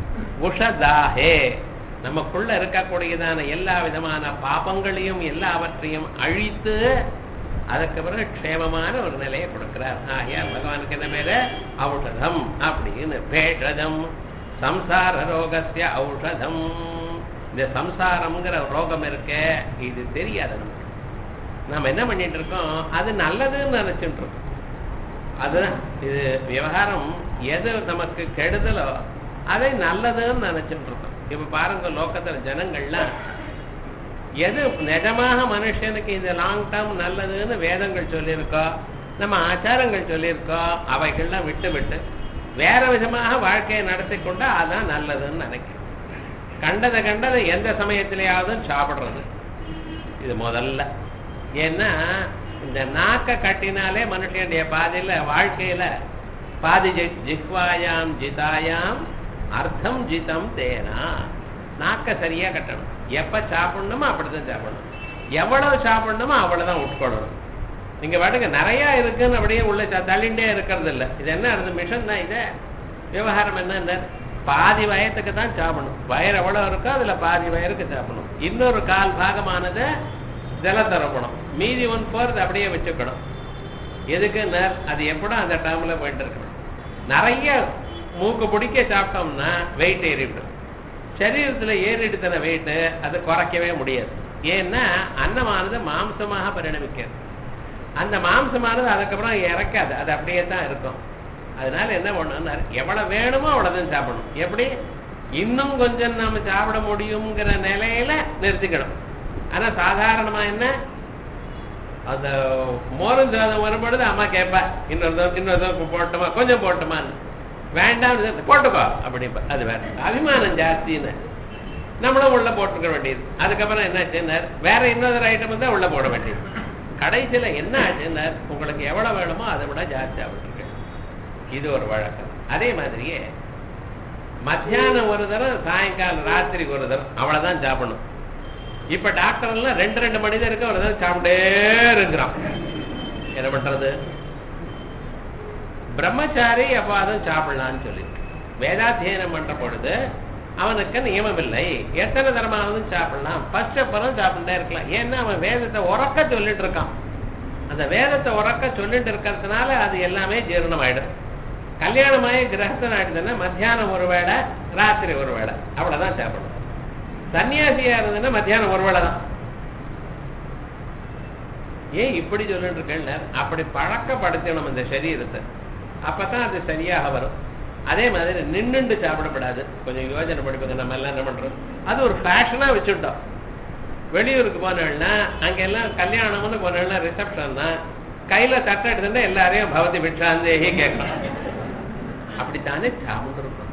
உஷதாஹே நமக்குள்ள இருக்கக்கூடியதான எல்லா விதமான பாபங்களையும் எல்லாவற்றையும் அழித்து அதுக்கு பிறகு க்ஷேமமான ஒரு நிலையை கொடுக்கிறார் ஆகையால் பகவானுக்கு என்ன பேரு ஔஷதம் அப்படின்னு பேஷதம் சம்சார ரோகசிய ஔஷதம் இந்த சம்சாரம்ங்கிற ரோகம் இருக்க இது தெரியாது நமக்கு நாம என்ன பண்ணிட்டு இருக்கோம் அது நல்லதுன்னு நினைச்சுட்டு இருக்கோம் அதுதான் இது விவகாரம் எது நமக்கு கெடுதலோ அதை நல்லதுன்னு நினைச்சுட்டு இருக்கோம் இப்ப பாருங்க லோக்கத்துல ஜனங்கள்லாம் எது நிஜமாக மனுஷனுக்கு இந்த லாங் டேர்ம் நல்லதுன்னு வேதங்கள் சொல்லியிருக்கோ நம்ம ஆச்சாரங்கள் சொல்லியிருக்கோ அவைகள்லாம் விட்டு விட்டு வேற விதமாக வாழ்க்கையை நடத்தி கொண்டா அதான் நல்லதுன்னு நினைக்கிறேன் கண்டதை கண்டதை எந்த சமயத்திலேயாவது சாப்பிடுறது இது முதல்ல ஏன்னா இந்த நாக்க கட்டினாலே மனுஷனுடைய பாதையில வாழ்க்கையில பாதி ஜி- ஜிஹ்வாயாம் ஜிதாயாம் அர்த்தம் ஜிதம் தேனா நாக்க சரியா கட்டணும் எப்ப சாப்பிடணுமோ அப்படிதான் சாப்பிடணும் எவ்வளவு சாப்பிடணுமோ அவ்வளவுதான் உட்கொள்ளணும் நீங்க பாட்டுங்க நிறைய இருக்குன்னு அப்படியே உள்ள ச- தள்ளிண்டே இருக்கிறது இல்ல இது என்ன அது மிஷன் தான் இது விவகாரம் என்ன பாதி வயத்துக்கு தான் சாப்பிடணும் வயர் எவ்வளவு இருக்கோ அதுல பாதி வயருக்கு சாப்பிடணும் இன்னொரு கால் பாகமானது ஜலத்தரப்பணும் மீதி ஒன் போறது அப்படியே வச்சுக்கணும் எதுக்கு நர் அது எப்படோ அந்த டைம்ல போயிட்டு இருக்கணும் நிறைய மூக்கு பிடிக்க சாப்பிட்டோம்னா வெயிட் ஏறிவிடும் சரீரத்துல ஏறிடுத்தன வெயிட் அது குறைக்கவே முடியாது ஏன்னா அன்னமானது மாம்சமாக பரிணமிக்கிறது அந்த மாம்சமானது அதுக்கப்புறம் இறக்காது அது அப்படியே தான் இருக்கும் அதனால என்ன பண்ணணும்னா எவ்வளவு வேணுமோ அவ்வளவுதான் சாப்பிடணும் எப்படி இன்னும் கொஞ்சம் நாம சாப்பிட முடியுங்கிற நிலையில நிறுத்திக்கணும் ஆனா சாதாரணமா என்ன அந்த மோரும் சாதம் வரும்பொழுது அம்மா கேட்பா இன்னொரு தடவை- இன்னொரு தடவை போட்டுமா கொஞ்சம் போட்டுமான்னு வேண்டாம் போட்டுக்கோ அப்படிப்பா அது வேற அபிமானம் ஜாஸ்தின்னு நம்மளும் உள்ள போட்டுக்க வேண்டியது அதுக்கப்புறம் என்ன ஆச்சுன்னார் வேற இன்னொரு ஐட்டம் தான் உள்ள போட வேண்டியது கடைசியில என்ன ஆச்சுன்னார் உங்களுக்கு எவ்வளவு வேணுமோ அதை விட ஜாஸ்தியா விட்டுருக்க இது ஒரு வழக்கம் அதே மாதிரியே மத்தியானம் ஒரு தரம் சாயங்காலம் ராத்திரிக்கு ஒரு தரம் அவ்வளவுதான் சாப்பிடணும் இப்ப டாக்டர் எல்லாம் ரெண்டு ரெண்டு மணி தான் இருக்க ஒரு தரம் சாப்பிட்டே இருக்கிறான் என்ன பண்றது பிரம்மச்சாரி அப்பாதும் சாப்பிடலாம்னு சொல்லி வேதாத்தியனம் பண்ற பொழுது அவனுக்கு நியமம் இல்லை எத்தனை தரமானதும் சாப்பிடலாம் ஃபர்ஸ்ட் அப்புறம் சாப்பிட்டே இருக்கலாம் ஏன்னா அவன் வேதத்தை உறக்க சொல்லிட்டு இருக்கான் அந்த வேதத்தை உறக்க சொல்லிட்டு இருக்கிறதுனால அது எல்லாமே ஜீரணம் ஆயிடும் கல்யாணமாயி கிரகஸ்தன் ஆயிடுதுன்னா மத்தியானம் ஒரு வேளை ராத்திரி ஒரு வேளை அவ்வளவுதான் சாப்பிடணும் சன்னியாசியா இருந்ததுன்னா மத்தியானம் ஒரு வேளை தான் ஏன் இப்படி சொல்லிட்டு இருக்கேன்னு அப்படி பழக்கப்படுத்தணும் இந்த சரீரத்தை அப்பதான் அது சரியாக வரும் அதே மாதிரி நின்னுண்டு சாப்பிடப்படாது கொஞ்சம் யோசனை படிப்பங்க நம்ம எல்லாம் என்ன பண்றோம் அது ஒரு ஃபேஷனா வச்சுட்டோம் வெளியூருக்கு போனோம்னா அங்கெல்லாம் கல்யாணம்னு போனோம்னா ரிசப்ஷன் தான் கையில தட்டை எடுத்துட்டா எல்லாரையும் பவதி பிட்சாந்தேகி கேட்கணும் அப்படித்தானே சாப்பிட்டுருக்கோம்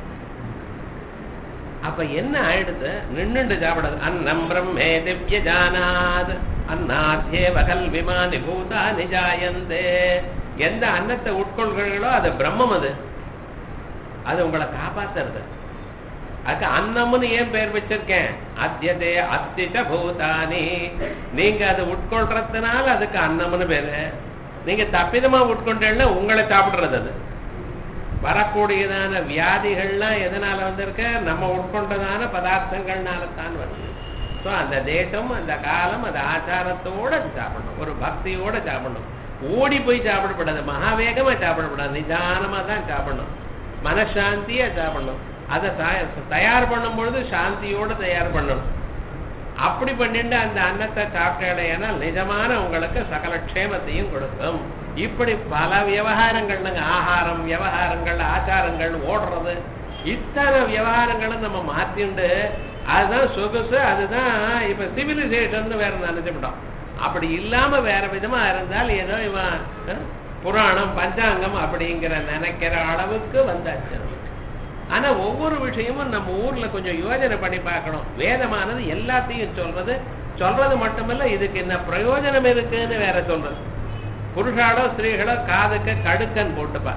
அப்ப என்ன ஆயிடுது நின்னுண்டு சாப்பிடாது அன்னம் பிரம்மே திவ்ய ஜானாத் அன்னாத்தியேவ கல்விமானி பூதா நிஜாயந்தே எந்த அன்னத்தை உட்கொள்கிறீர்களோ அது பிரம்மம் அது அது உங்களை காப்பாத்துறது அதுக்கு அன்னம்னு ஏன் பேர் வச்சிருக்கேன் அத்தியதே அத்திச்ச பூதானி நீங்க அதை உட்கொள்றதுனால அதுக்கு அன்னம்னு பேரு நீங்க தப்பிதமா உட்கொண்டேன்னா உங்களை சாப்பிடுறது அது வரக்கூடியதான வியாதிகள்லாம் எதனால வந்திருக்க நம்ம உட்கொண்டதான பதார்த்தங்கள்னால தான் வருது ஸோ அந்த தேசம் அந்த காலம் அந்த ஆச்சாரத்தோட அது சாப்பிடணும் ஒரு பக்தியோட சாப்பிடணும் ஓடி போய் சாப்பிடக்கூடாது மகாவேகமா சாப்பிடக்கூடாது நிதானமா தான் சாப்பிடணும் மனசாந்தியா சாப்பிடணும் அதை தயா- தயார் பண்ணும் பொழுது சாந்தியோட தயார் பண்ணணும் அப்படி பண்ணிட்டு அந்த அன்னத்தை சாப்பிட்டேனால் நிஜமான உங்களுக்கு சகல க்ஷேமத்தையும் கொடுக்கும் இப்படி பல விவகாரங்கள்னுங்க ஆகாரம் விவகாரங்கள் ஆச்சாரங்கள் ஓடுறது இத்தனை விவகாரங்களும் நம்ம மாத்திண்டு அதுதான் சொகுசு அதுதான் இப்ப சிவிலைசேஷன் வேற நினைச்சுட்டோம் அப்படி இல்லாம வேற விதமா இருந்தால் ஏதோ இவன் அஹ், புராணம் பஞ்சாங்கம் அப்படிங்கிற நினைக்கிற அளவுக்கு வந்தாச்சு நமக்கு. ஆனா ஒவ்வொரு விஷயமும் நம்ம ஊர்ல கொஞ்சம் யோஜனை பண்ணி பார்க்கணும் வேதமானது எல்லாத்தையும் சொல்றது சொல்றது மட்டுமல்ல இதுக்கு என்ன பிரயோஜனம் இருக்குன்னு வேற சொல்றது புருஷாலோ ஸ்திரீகளோ காதுக்கு கடுக்கன் போட்டுப்பா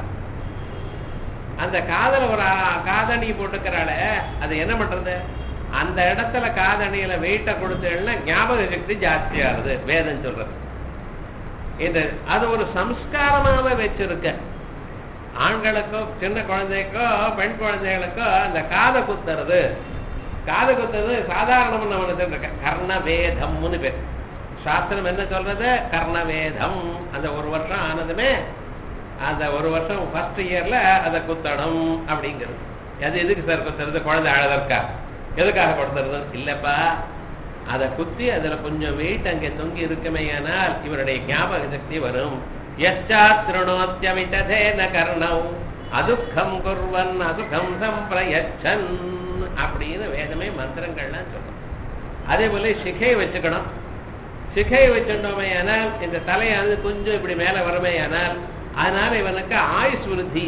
அந்த காதல ஒரு ஆ- காதணி போட்டுக்கிறாளே அது என்ன பண்றது அந்த இடத்துல காதணியில வெயிட்ட கொடுத்தேன்னா ஞாபக சக்தி ஜாஸ்தியாகுது வேதம் சொல்றது இது அது ஒரு சம்ஸ்காரமாக வச்சிருக்க ஆண்களுக்கோ சின்ன குழந்தைக்கோ பெண் குழந்தைகளுக்கோ அந்த காதை குத்துறது காதை குத்துறது சாதாரணமா நம்ம நினைச்சிட்டு கர்ண வேதம்னு பேர் சாஸ்திரம் என்ன சொல்றது கர்ண வேதம் அந்த ஒரு வருஷம் ஆனதுமே அந்த ஒரு வருஷம் ஃபர்ஸ்ட் இயர்ல அதை குத்தணும் அப்படிங்கிறது அது எதுக்கு சார் குத்துறது குழந்தை அழகற்கா எதுக்காக கொடுத்துறது இல்லப்பா அதை குத்தி அதுல கொஞ்சம் வெயிட் அங்கே தொங்கி இருக்குமேயானால் இவருடைய ஞாபக சக்தி வரும் யச்சாத்ருணோத்தியமிததேன கர்ணம் அதுக்கம் குர்வன் அதுக்கம் சம்பிரயச்சன் அப்படின்னு வேதமே மந்திரங்கள்லாம் சொல்லும் அதே போல சிகை வச்சுக்கணும் சிகை வச்சுட்டோமே ஆனால் இந்த தலையானது கொஞ்சம் இப்படி மேல வருமே ஆனால் அதனால இவனுக்கு ஆயுஸ் விருத்தி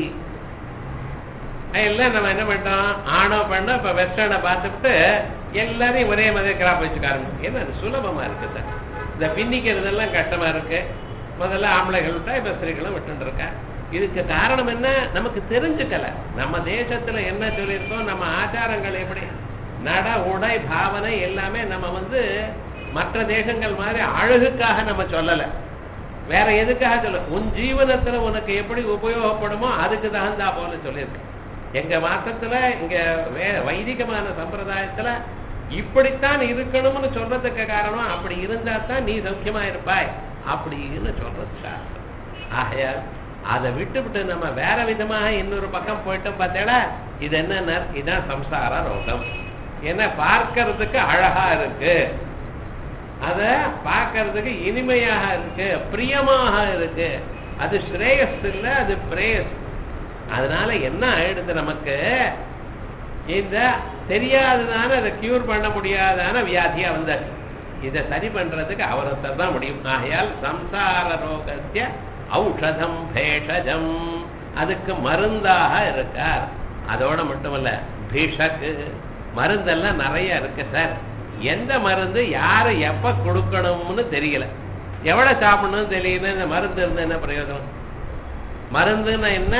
எல்லாம் நம்ம என்ன பண்ணிட்டோம் ஆணோ பண்ணோம் இப்ப வெஸ்டர்னை பார்த்துட்டு எல்லாரையும் ஒரே மாதிரி கிராப் வச்சுக்காரங்க ஏன்னா அது சுலபமா இருக்கு சார் இந்த பின்னிக்கிறதெல்லாம் கஷ்டமா இருக்கு முதல்ல ஆம்பளைகள் விட்டா இப்ப ஸ்திரீகளும் விட்டுட்டு இருக்கா இதுக்கு காரணம் என்ன நமக்கு தெரிஞ்சுக்கல நம்ம தேசத்துல என்ன சொல்லியிருக்கோம் நம்ம ஆச்சாரங்கள் எப்படி நட உடை பாவனை எல்லாமே நம்ம வந்து மற்ற தேசங்கள் மாதிரி அழகுக்காக நம்ம சொல்லல வேற எதுக்காக சொல்ல உன் ஜீவனத்துல உனக்கு எப்படி உபயோகப்படுமோ அதுக்கு தகுந்தா போல சொல்லியிருக்கு எங்க மாசத்துல இங்க வே வைதிகமான சம்பிரதாயத்துல இப்படித்தான் இருக்கணும்னு சொல்றதுக்கு காரணம் அப்படி இருந்தா தான் நீ சௌக்கியமா இருப்பாய் அப்படின்னு சொல்றது சாஸ்திரம் ஆகையால் அதை விட்டு விட்டு நம்ம வேற விதமாக இன்னொரு பக்கம் போயிட்டோம் பார்த்தேடா இது என்ன இதான் சம்சார ரோகம் ஏன்னா பார்க்கறதுக்கு அழகா இருக்கு அத பார்க்கறதுக்கு இனிமையாக இருக்கு பிரியமாக இருக்கு அது ஸ்ரேயஸ் இல்ல அது பிரேயஸ் அதனால என்ன ஆயிடுது நமக்கு இந்த தெரியாததான அதை கியூர் பண்ண முடியாதான வியாதியா வந்தாச்சு இதை சரி பண்றதுக்கு அவரத்தர் தான் முடியும் ஆகையால் சம்சார ரோகத்திய ஔஷதம் பேஷஜம் அதுக்கு மருந்தாக இருக்கார் அதோட மட்டுமல்ல பீஷக்கு மருந்தெல்லாம் நிறைய இருக்கு சார் எந்த மருந்து யாரு எப்ப கொடுக்கணும்னு தெரியல எவ்வளவு சாப்பிடணும்னு தெரியல இந்த மருந்து இருந்து என்ன பிரயோஜனம் மருந்துன்னா என்ன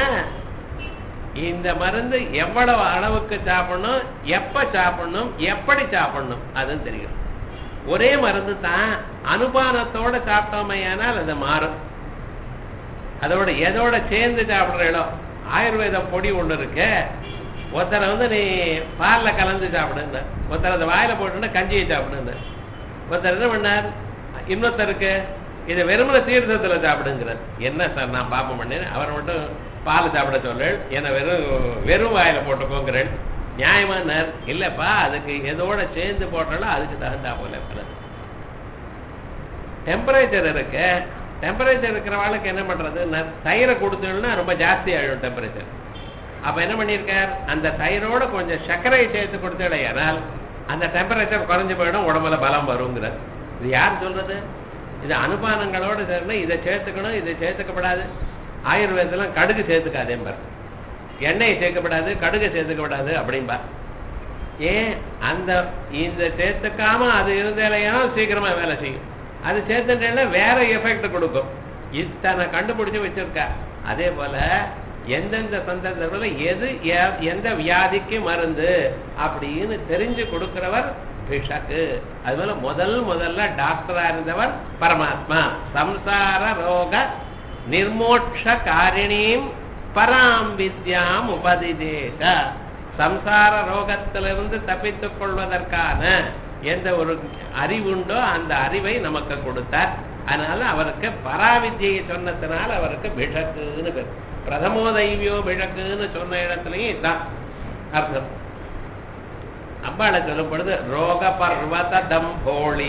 இந்த மருந்து எவ்வளவு அளவுக்கு சாப்பிடணும் எப்ப சாப்பிடணும் எப்படி சாப்பிடணும் அதுன்னு தெரியும் ஒரே மருந்து தான் அனுபானத்தோட சாப்பிட்டோமையானால் அது மாறும் அதோட எதோட சேர்ந்து சாப்பிடுறீங்களோ ஆயுர்வேத பொடி ஒண்ணு இருக்கு ஒருத்தரை வந்து நீ பால்ல கலந்து சாப்பிடுங்க ஒருத்தர் அதை வாயில போட்டுன்னா கஞ்சியை சாப்பிடுங்க ஒருத்தர் என்ன பண்ணார் இன்னொருத்தருக்கு இதை வெறுமன தீர்த்தத்துல சாப்பிடுங்கிறார் என்ன சார் நான் பாப்பம் பண்ணேன் அவரை மட்டும் பால் சாப்பிட சொல்றேன் என்ன வெறும் வெறும் வாயில போட்டுக்கோங்கிறேன் நியாயமானார் இல்லப்பா அதுக்கு எதோட சேர்ந்து போட்டாலும் அதுக்கு தகுந்தா போல டெம்பரேச்சர் இருக்கு டெம்பரேச்சர் இருக்கிறவாளுக்கு என்ன பண்றது தயிரை கொடுத்தோம்னா ரொம்ப ஜாஸ்தி ஆயிடும் டெம்பரேச்சர் அப்ப என்ன பண்ணியிருக்கார் அந்த தயிரோட கொஞ்சம் சர்க்கரை சேர்த்து கொடுத்தேனால் அந்த டெம்பரேச்சர் குறைஞ்சு போயிடும் உடம்புல பலம் வருங்கிறார் இது யார் சொல்றது இது அனுபானங்களோட சேர்ந்து இதை சேர்த்துக்கணும் இதை சேர்த்துக்கப்படாது ஆயுர்வேதெல்லாம் கடுகு சேர்த்துக்காதேம்பார் எண்ணெய் சேர்க்கப்படாது கடுகு சேர்த்துக்கப்படாது அப்படின்பா ஏன் அந்த இந்த சேர்த்துக்காம அது இருந்தேலையா சீக்கிரமா வேலை செய்யும் அது சேர்த்துட்டேன்னா வேற எஃபெக்ட் கொடுக்கும் இத்தனை கண்டுபிடிச்சு வச்சிருக்கா அதே போல எந்தெந்த சந்தர்ப்பத்தில் எது எ- எந்த வியாதிக்கு மருந்து அப்படின்னு தெரிஞ்சு கொடுக்கிறவர் பிஷக்கு அது போல முதல் முதல்ல டாக்டரா இருந்தவர் பரமாத்மா சம்சார ரோக நிர்மோட்ச காரிணீம் பராம் வித்யாம் உபதிதேச சம்சார ரோகத்திலிருந்து தப்பித்துக் கொள்வதற்கான எந்த ஒரு அறிவுண்டோ அந்த அறிவை நமக்கு கொடுத்தார் அதனால அவருக்கு பராவித்யை சொன்னதுனால அவருக்கு பிஷக்குன்னு பேர் பிரதமோ தெய்வியோ பிழக்குன்னு சொன்ன இடத்துலயும் இதுதான் அர்த்தம் அம்பாளை சொல்லும் பொழுது ரோக பர்வத தம்போழி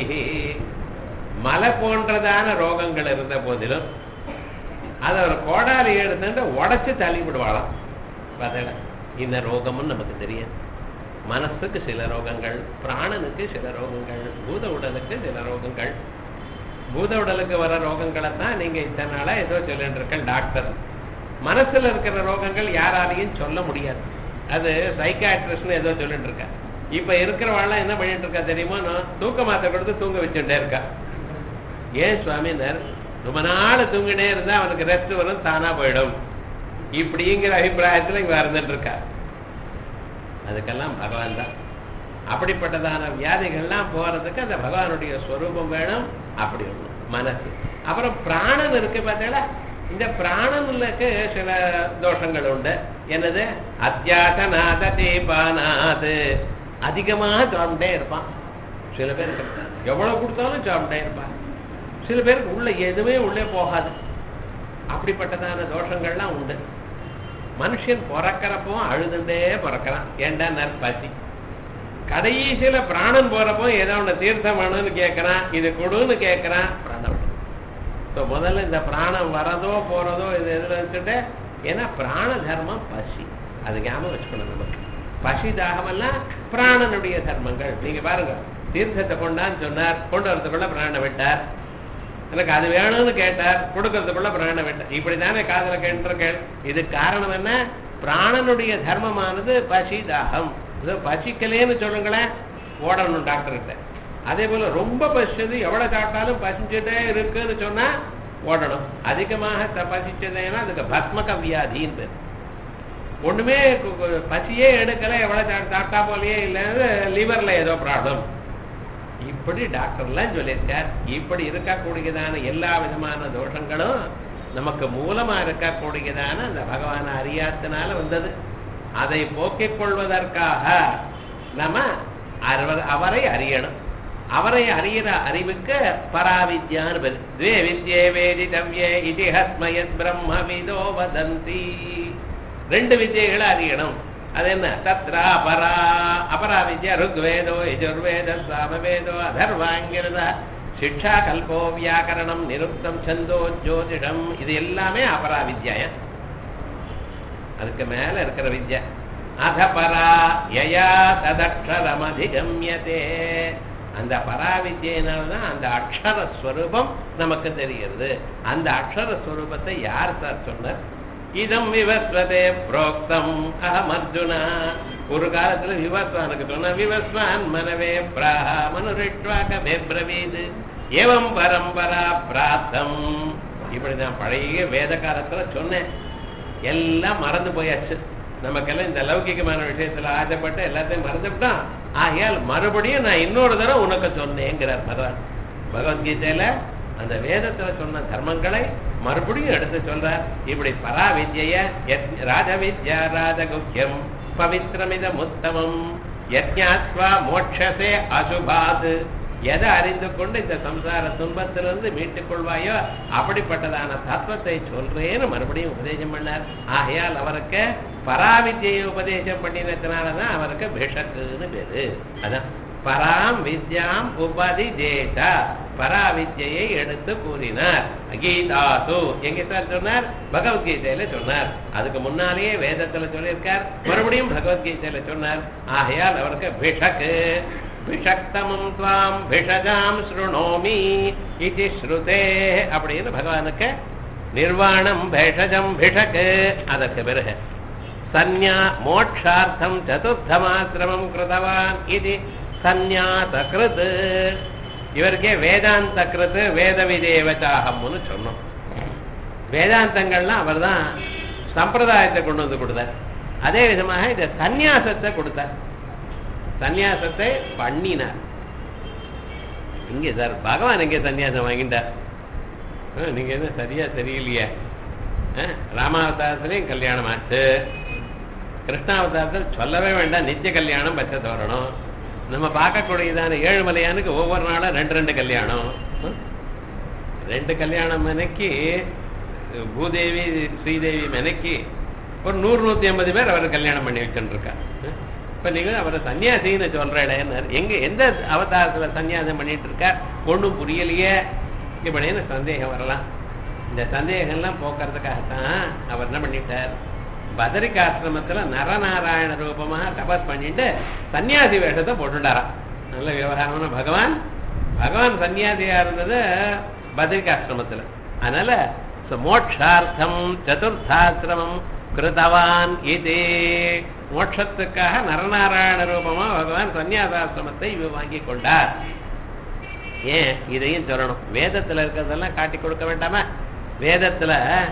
மலை போன்றதான ரோகங்கள் இருந்த போதிலும் அதை ஒரு கோடாலி எடுத்துட்டு உடைச்சு தள்ளி விடுவாளாம் பார்த்தா இந்த ரோகமும் நமக்கு தெரியாது மனசுக்கு சில ரோகங்கள் பிராணனுக்கு சில ரோகங்கள் பூத உடலுக்கு சில ரோகங்கள் பூத உடலுக்கு வர ரோகங்களை தான் நீங்க இத்தனை நாளா ஏதோ சொல்லிட்டு இருக்க டாக்டர் மனசுல இருக்கிற ரோகங்கள் யாராலையும் சொல்ல முடியாது அது சைக்காட்ரிஸ்ட்னு ஏதோ சொல்லிட்டு இருக்கா இப்ப இருக்கிறவாள்லாம் என்ன பண்ணிட்டு இருக்கா தெரியுமா நான் தூக்க மாத்திரை கொடுத்து தூங்க வச்சுட்டே இருக்கா ஏன் சுவாமினர் ரொம்ப நாள் தூங்கினே இருந்தா அவனுக்கு ரெஸ்ட் வரும் தானா போயிடும் இப்படிங்கிற அபிப்பிராயத்துல இங்க இருந்துட்டு இருக்கா அதுக்கெல்லாம் பகவான் தான் அப்படிப்பட்டதான வியாதிகள்லாம் போறதுக்கு அந்த பகவானுடைய ஸ்வரூபம் வேணும் அப்படி ஒண்ணு மனசு அப்புறம் பிராணன் இருக்கு பார்த்தீங்களா இந்த பிராணனுக்கு சில தோஷங்கள் உண்டு என்னது அத்தியாசநாத தீபானாது அதிகமாக சாப்பிட்டே இருப்பான் சில பேர் எவ்வளவு கொடுத்தாலும் சாப்பிட்டே இருப்பான் சில பேருக்கு உள்ள எதுவுமே உள்ளே போகாது அப்படிப்பட்டதான தோஷங்கள்லாம் உண்டு மனுஷன் பிறக்கிறப்போ அழுதுண்டே பிறக்கிறான் ஏண்டா நற்பசி கடைசியில பிராணன் போறப்போ ஏதோ ஒன்று தீர்த்தம் வேணும்னு கேட்கறான் இது கொடுன்னு கேட்கறான் பிராணம் ஸோ முதல்ல இந்த பிராணம் வரதோ போறதோ இது எதில் வச்சுட்டு ஏன்னா பிராண தர்மம் பசி அது ஞாபகம் வச்சுக்கணும் நமக்கு பசி தாகமெல்லாம் பிராணனுடைய தர்மங்கள் நீங்க பாருங்க தீர்த்தத்தை கொண்டான்னு சொன்னார் கொண்டு வரதுக்குள்ள பிராண விட்டார் எனக்கு அது வேணும்னு கேட்டார் கொடுக்கறதுக்குள்ள பிராண விட்டார் இப்படிதானே காதல கேட்டிருக்கேன் இது காரணம் என்ன பிராணனுடைய தர்மமானது பசி தாகம் இது பசிக்கலேன்னு சொல்லுங்களேன் ஓடணும் டாக்டர் கிட்ட அதே போல ரொம்ப பசிச்சது எவ்வளவு சாப்பிட்டாலும் பசிச்சுட்டே இருக்குன்னு சொன்னா ஓடணும் அதிகமாக த- பசிச்சதுன்னா அதுக்கு பஸ்மக வியாதின்னு பேர் ஒண்ணுமே கு- கு- பசியே எடுக்கல எவ்வளவு சா- சாப்பிட்டா போலயே இல்லைன்னு லிவர்ல ஏதோ ப்ராப்ளம் இப்படி டாக்டர்லாம் சொல்லியிருக்கார் இப்படி இருக்கக்கூடியதான எல்லா விதமான தோஷங்களும் நமக்கு மூலமா இருக்கக்கூடியதான அந்த பகவான அறியாத்தினால வந்தது அதை போக்கிக் கொள்வதற்காக நம்ம அவர்- அவரை அறியணும் அவரை அறியிற அறிவுக்கு பராவித்யான்னு பேரு துவே வித்யே வேதிதவ்யே இதிஹஸ்மயத் பிரம்ம விதோ வதந்தி ரெண்டு வித்யைகளை அறியணும் அது என்ன தத்ரா அபரா அபரா வித்யா ருக்வேதோ யஜுர்வேத சாமவேதோ அதர்வாங்கிறத சிக்ஷா கல்போ வியாக்கரணம் நிருக்தம் சந்தோ ஜோதிடம் இது எல்லாமே அபரா வித்யாயம் அதுக்கு மேல இருக்கிற வித்யா அதபரா யயா ததக்ஷரம் அதிகமியதே அந்த பராவித்யினால்தான் அந்த அக்ஷர ஸ்வரூபம் நமக்கு தெரிகிறது அந்த அக்ஷர ஸ்வரூபத்தை யார் சார் சொன்னார் இதம் விவஸ்வதே புரோக்தம் அகம் அர்ஜுனா ஒரு காலத்துல விவஸ்வானுக்கு சொன்ன விவஸ்வான் மனவே பிராஹ மனுரிட்வாக பிரவீது ஏவம் பரம்பரா பிராத்தம் இப்படி நான் பழைய வேத காலத்துல சொன்னேன் எல்லாம் மறந்து போயாச்சு நமக்கெல்லாம் இந்த லௌகிகமான விஷயத்துல ஆசைப்பட்டு எல்லாத்தையும் மறந்துவிட்டோம் ஆகையால் மறுபடியும் நான் இன்னொரு தடவை உனக்கு சொன்னேங்கிறார் பகவான் பகவத்கீதையில அந்த வேதத்துல சொன்ன தர்மங்களை மறுபடியும் எடுத்து சொல்றார் இப்படி பராவித்ய ராஜவித்யா ராஜகுக்கியம் பவித்ரமித முத்தமம் யஜ்ஞாத்வா மோட்சசே அசுபாத் எதை அறிந்து கொண்டு இந்த சம்சார துன்பத்திலிருந்து மீட்டுக் கொள்வாயோ அப்படிப்பட்டதான தத்துவத்தை சொல்றேன்னு மறுபடியும் உபதேசம் பண்ணார் ஆகையால் அவருக்கு பராவித்யை உபதேசம் பண்ணினதுனாலதான் அவருக்கு பிஷக்குன்னு பேரு அதான் பராம் வித்யாம் உபதி ஜேதா பராவித்யை எடுத்து கூறினார் கீதாசு எங்க சார் சொன்னார் பகவத்கீதையில சொன்னார் அதுக்கு முன்னாலேயே வேதத்துல சொல்லியிருக்கார் மறுபடியும் பகவத்கீதையில சொன்னார் ஆகையால் அவருக்கு பிஷக்கு பிஷக்தமம் துவாம் பிஷஜாம் ஸ்ருணோமி இது ஸ்ருதே அப்படின்னு பகவானுக்கு நிர்வாணம் பேஷஜம் பிஷக்கு அதற்கு பிறகு சந்யா மோட்சார்த்தம் சதுர்த்தமாசிரமம் கிருதவான் இது சந்நியாச கிருத் இவருக்கே வேதாந்த கிருத் வேத விதேவச்சாகம்னு சொன்னோம் வேதாந்தங்கள்லாம் அவர்தான் சம்பிரதாயத்தை கொண்டு வந்து கொடுத்தார் அதே விதமாக இந்த சந்நியாசத்தை கொடுத்தார் சந்நியாசத்தை பண்ணினார் இங்கே சார் பகவான் எங்கே சந்நியாசம் வாங்கிட்டார் ஆ, நீங்க என்ன சரியா தெரியலையே அஹ், ராமாவதாரத்திலையும் கல்யாணம் ஆச்சு கிருஷ்ணாவதாரத்தில் சொல்லவே வேண்டாம் நித்திய கல்யாணம் பச்சை தோரணும் நம்ம பார்க்கக்கூடியதான ஏழுமலையானுக்கு ஒவ்வொரு நாளும் ரெண்டு ரெண்டு கல்யாணம் ம்? ரெண்டு கல்யாணம் மெனக்கி பூதேவி ஸ்ரீதேவி மெனக்கி ஒரு நூறு நூத்தி ஐம்பது பேர் அவர் கல்யாணம் பண்ணி வச்சுருக்கா இப்ப நீங்க அவரை சன்னியாசின்னு சொல்றேன்னு எங்க எந்த அவதாரத்துல சன்னியாசம் பண்ணிட்டு இருக்கார் ஒண்ணும் புரியலையே இப்படின்னு சந்தேகம் வரலாம் இந்த சந்தேகம்லாம் போக்குறதுக்காகத்தான் அவர் என்ன பண்ணிட்டார் பதரிகாசிரமத்துல நரநாராயண ரூபமா தபஸ் பண்ணிட்டு சன்னியாசி வேஷத்தை போட்டுட்டாராம் நல்ல விவகாரமான பகவான் பகவான் சன்னியாசியா இருந்தது பத்ரிகாசிரமத்துல அதனால ச மோட்சார்த்தம் சதுர்த்தாசிரமம் கிருதவான் இது மோட்சத்துக்காக நரநாராயண ரூபமா பகவான் சன்னியாசாசிரமத்தை இவர் வாங்கி கொண்டார் ஏன் இதையும் சொல்லணும் வேதத்துல இருக்கிறதெல்லாம் காட்டி கொடுக்க வேண்டாமா வேதத்துல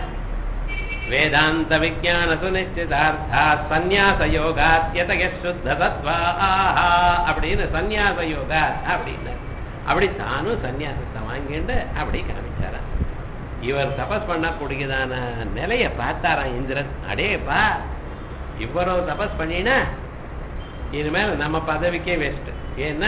வேதாந்த விஜான சுனிச்சிதார்த்தா சந்நியாச யோகாத் யதய சுத்த தத்வா அப்படின்னு சந்நியாச யோகாத் அப்படின்னு அப்படி தானும் சந்நியாசத்தை வாங்கிட்டு அப்படி காமிச்சாராம் இவர் தபஸ் பண்ணக்கூடியதான நிலைய பார்த்தாராம் இந்திரன் அடேப்பா இவ்வளவு தபஸ் பண்ணினா இனிமேல் நம்ம பதவிக்கே வேஸ்ட் ஏன்னா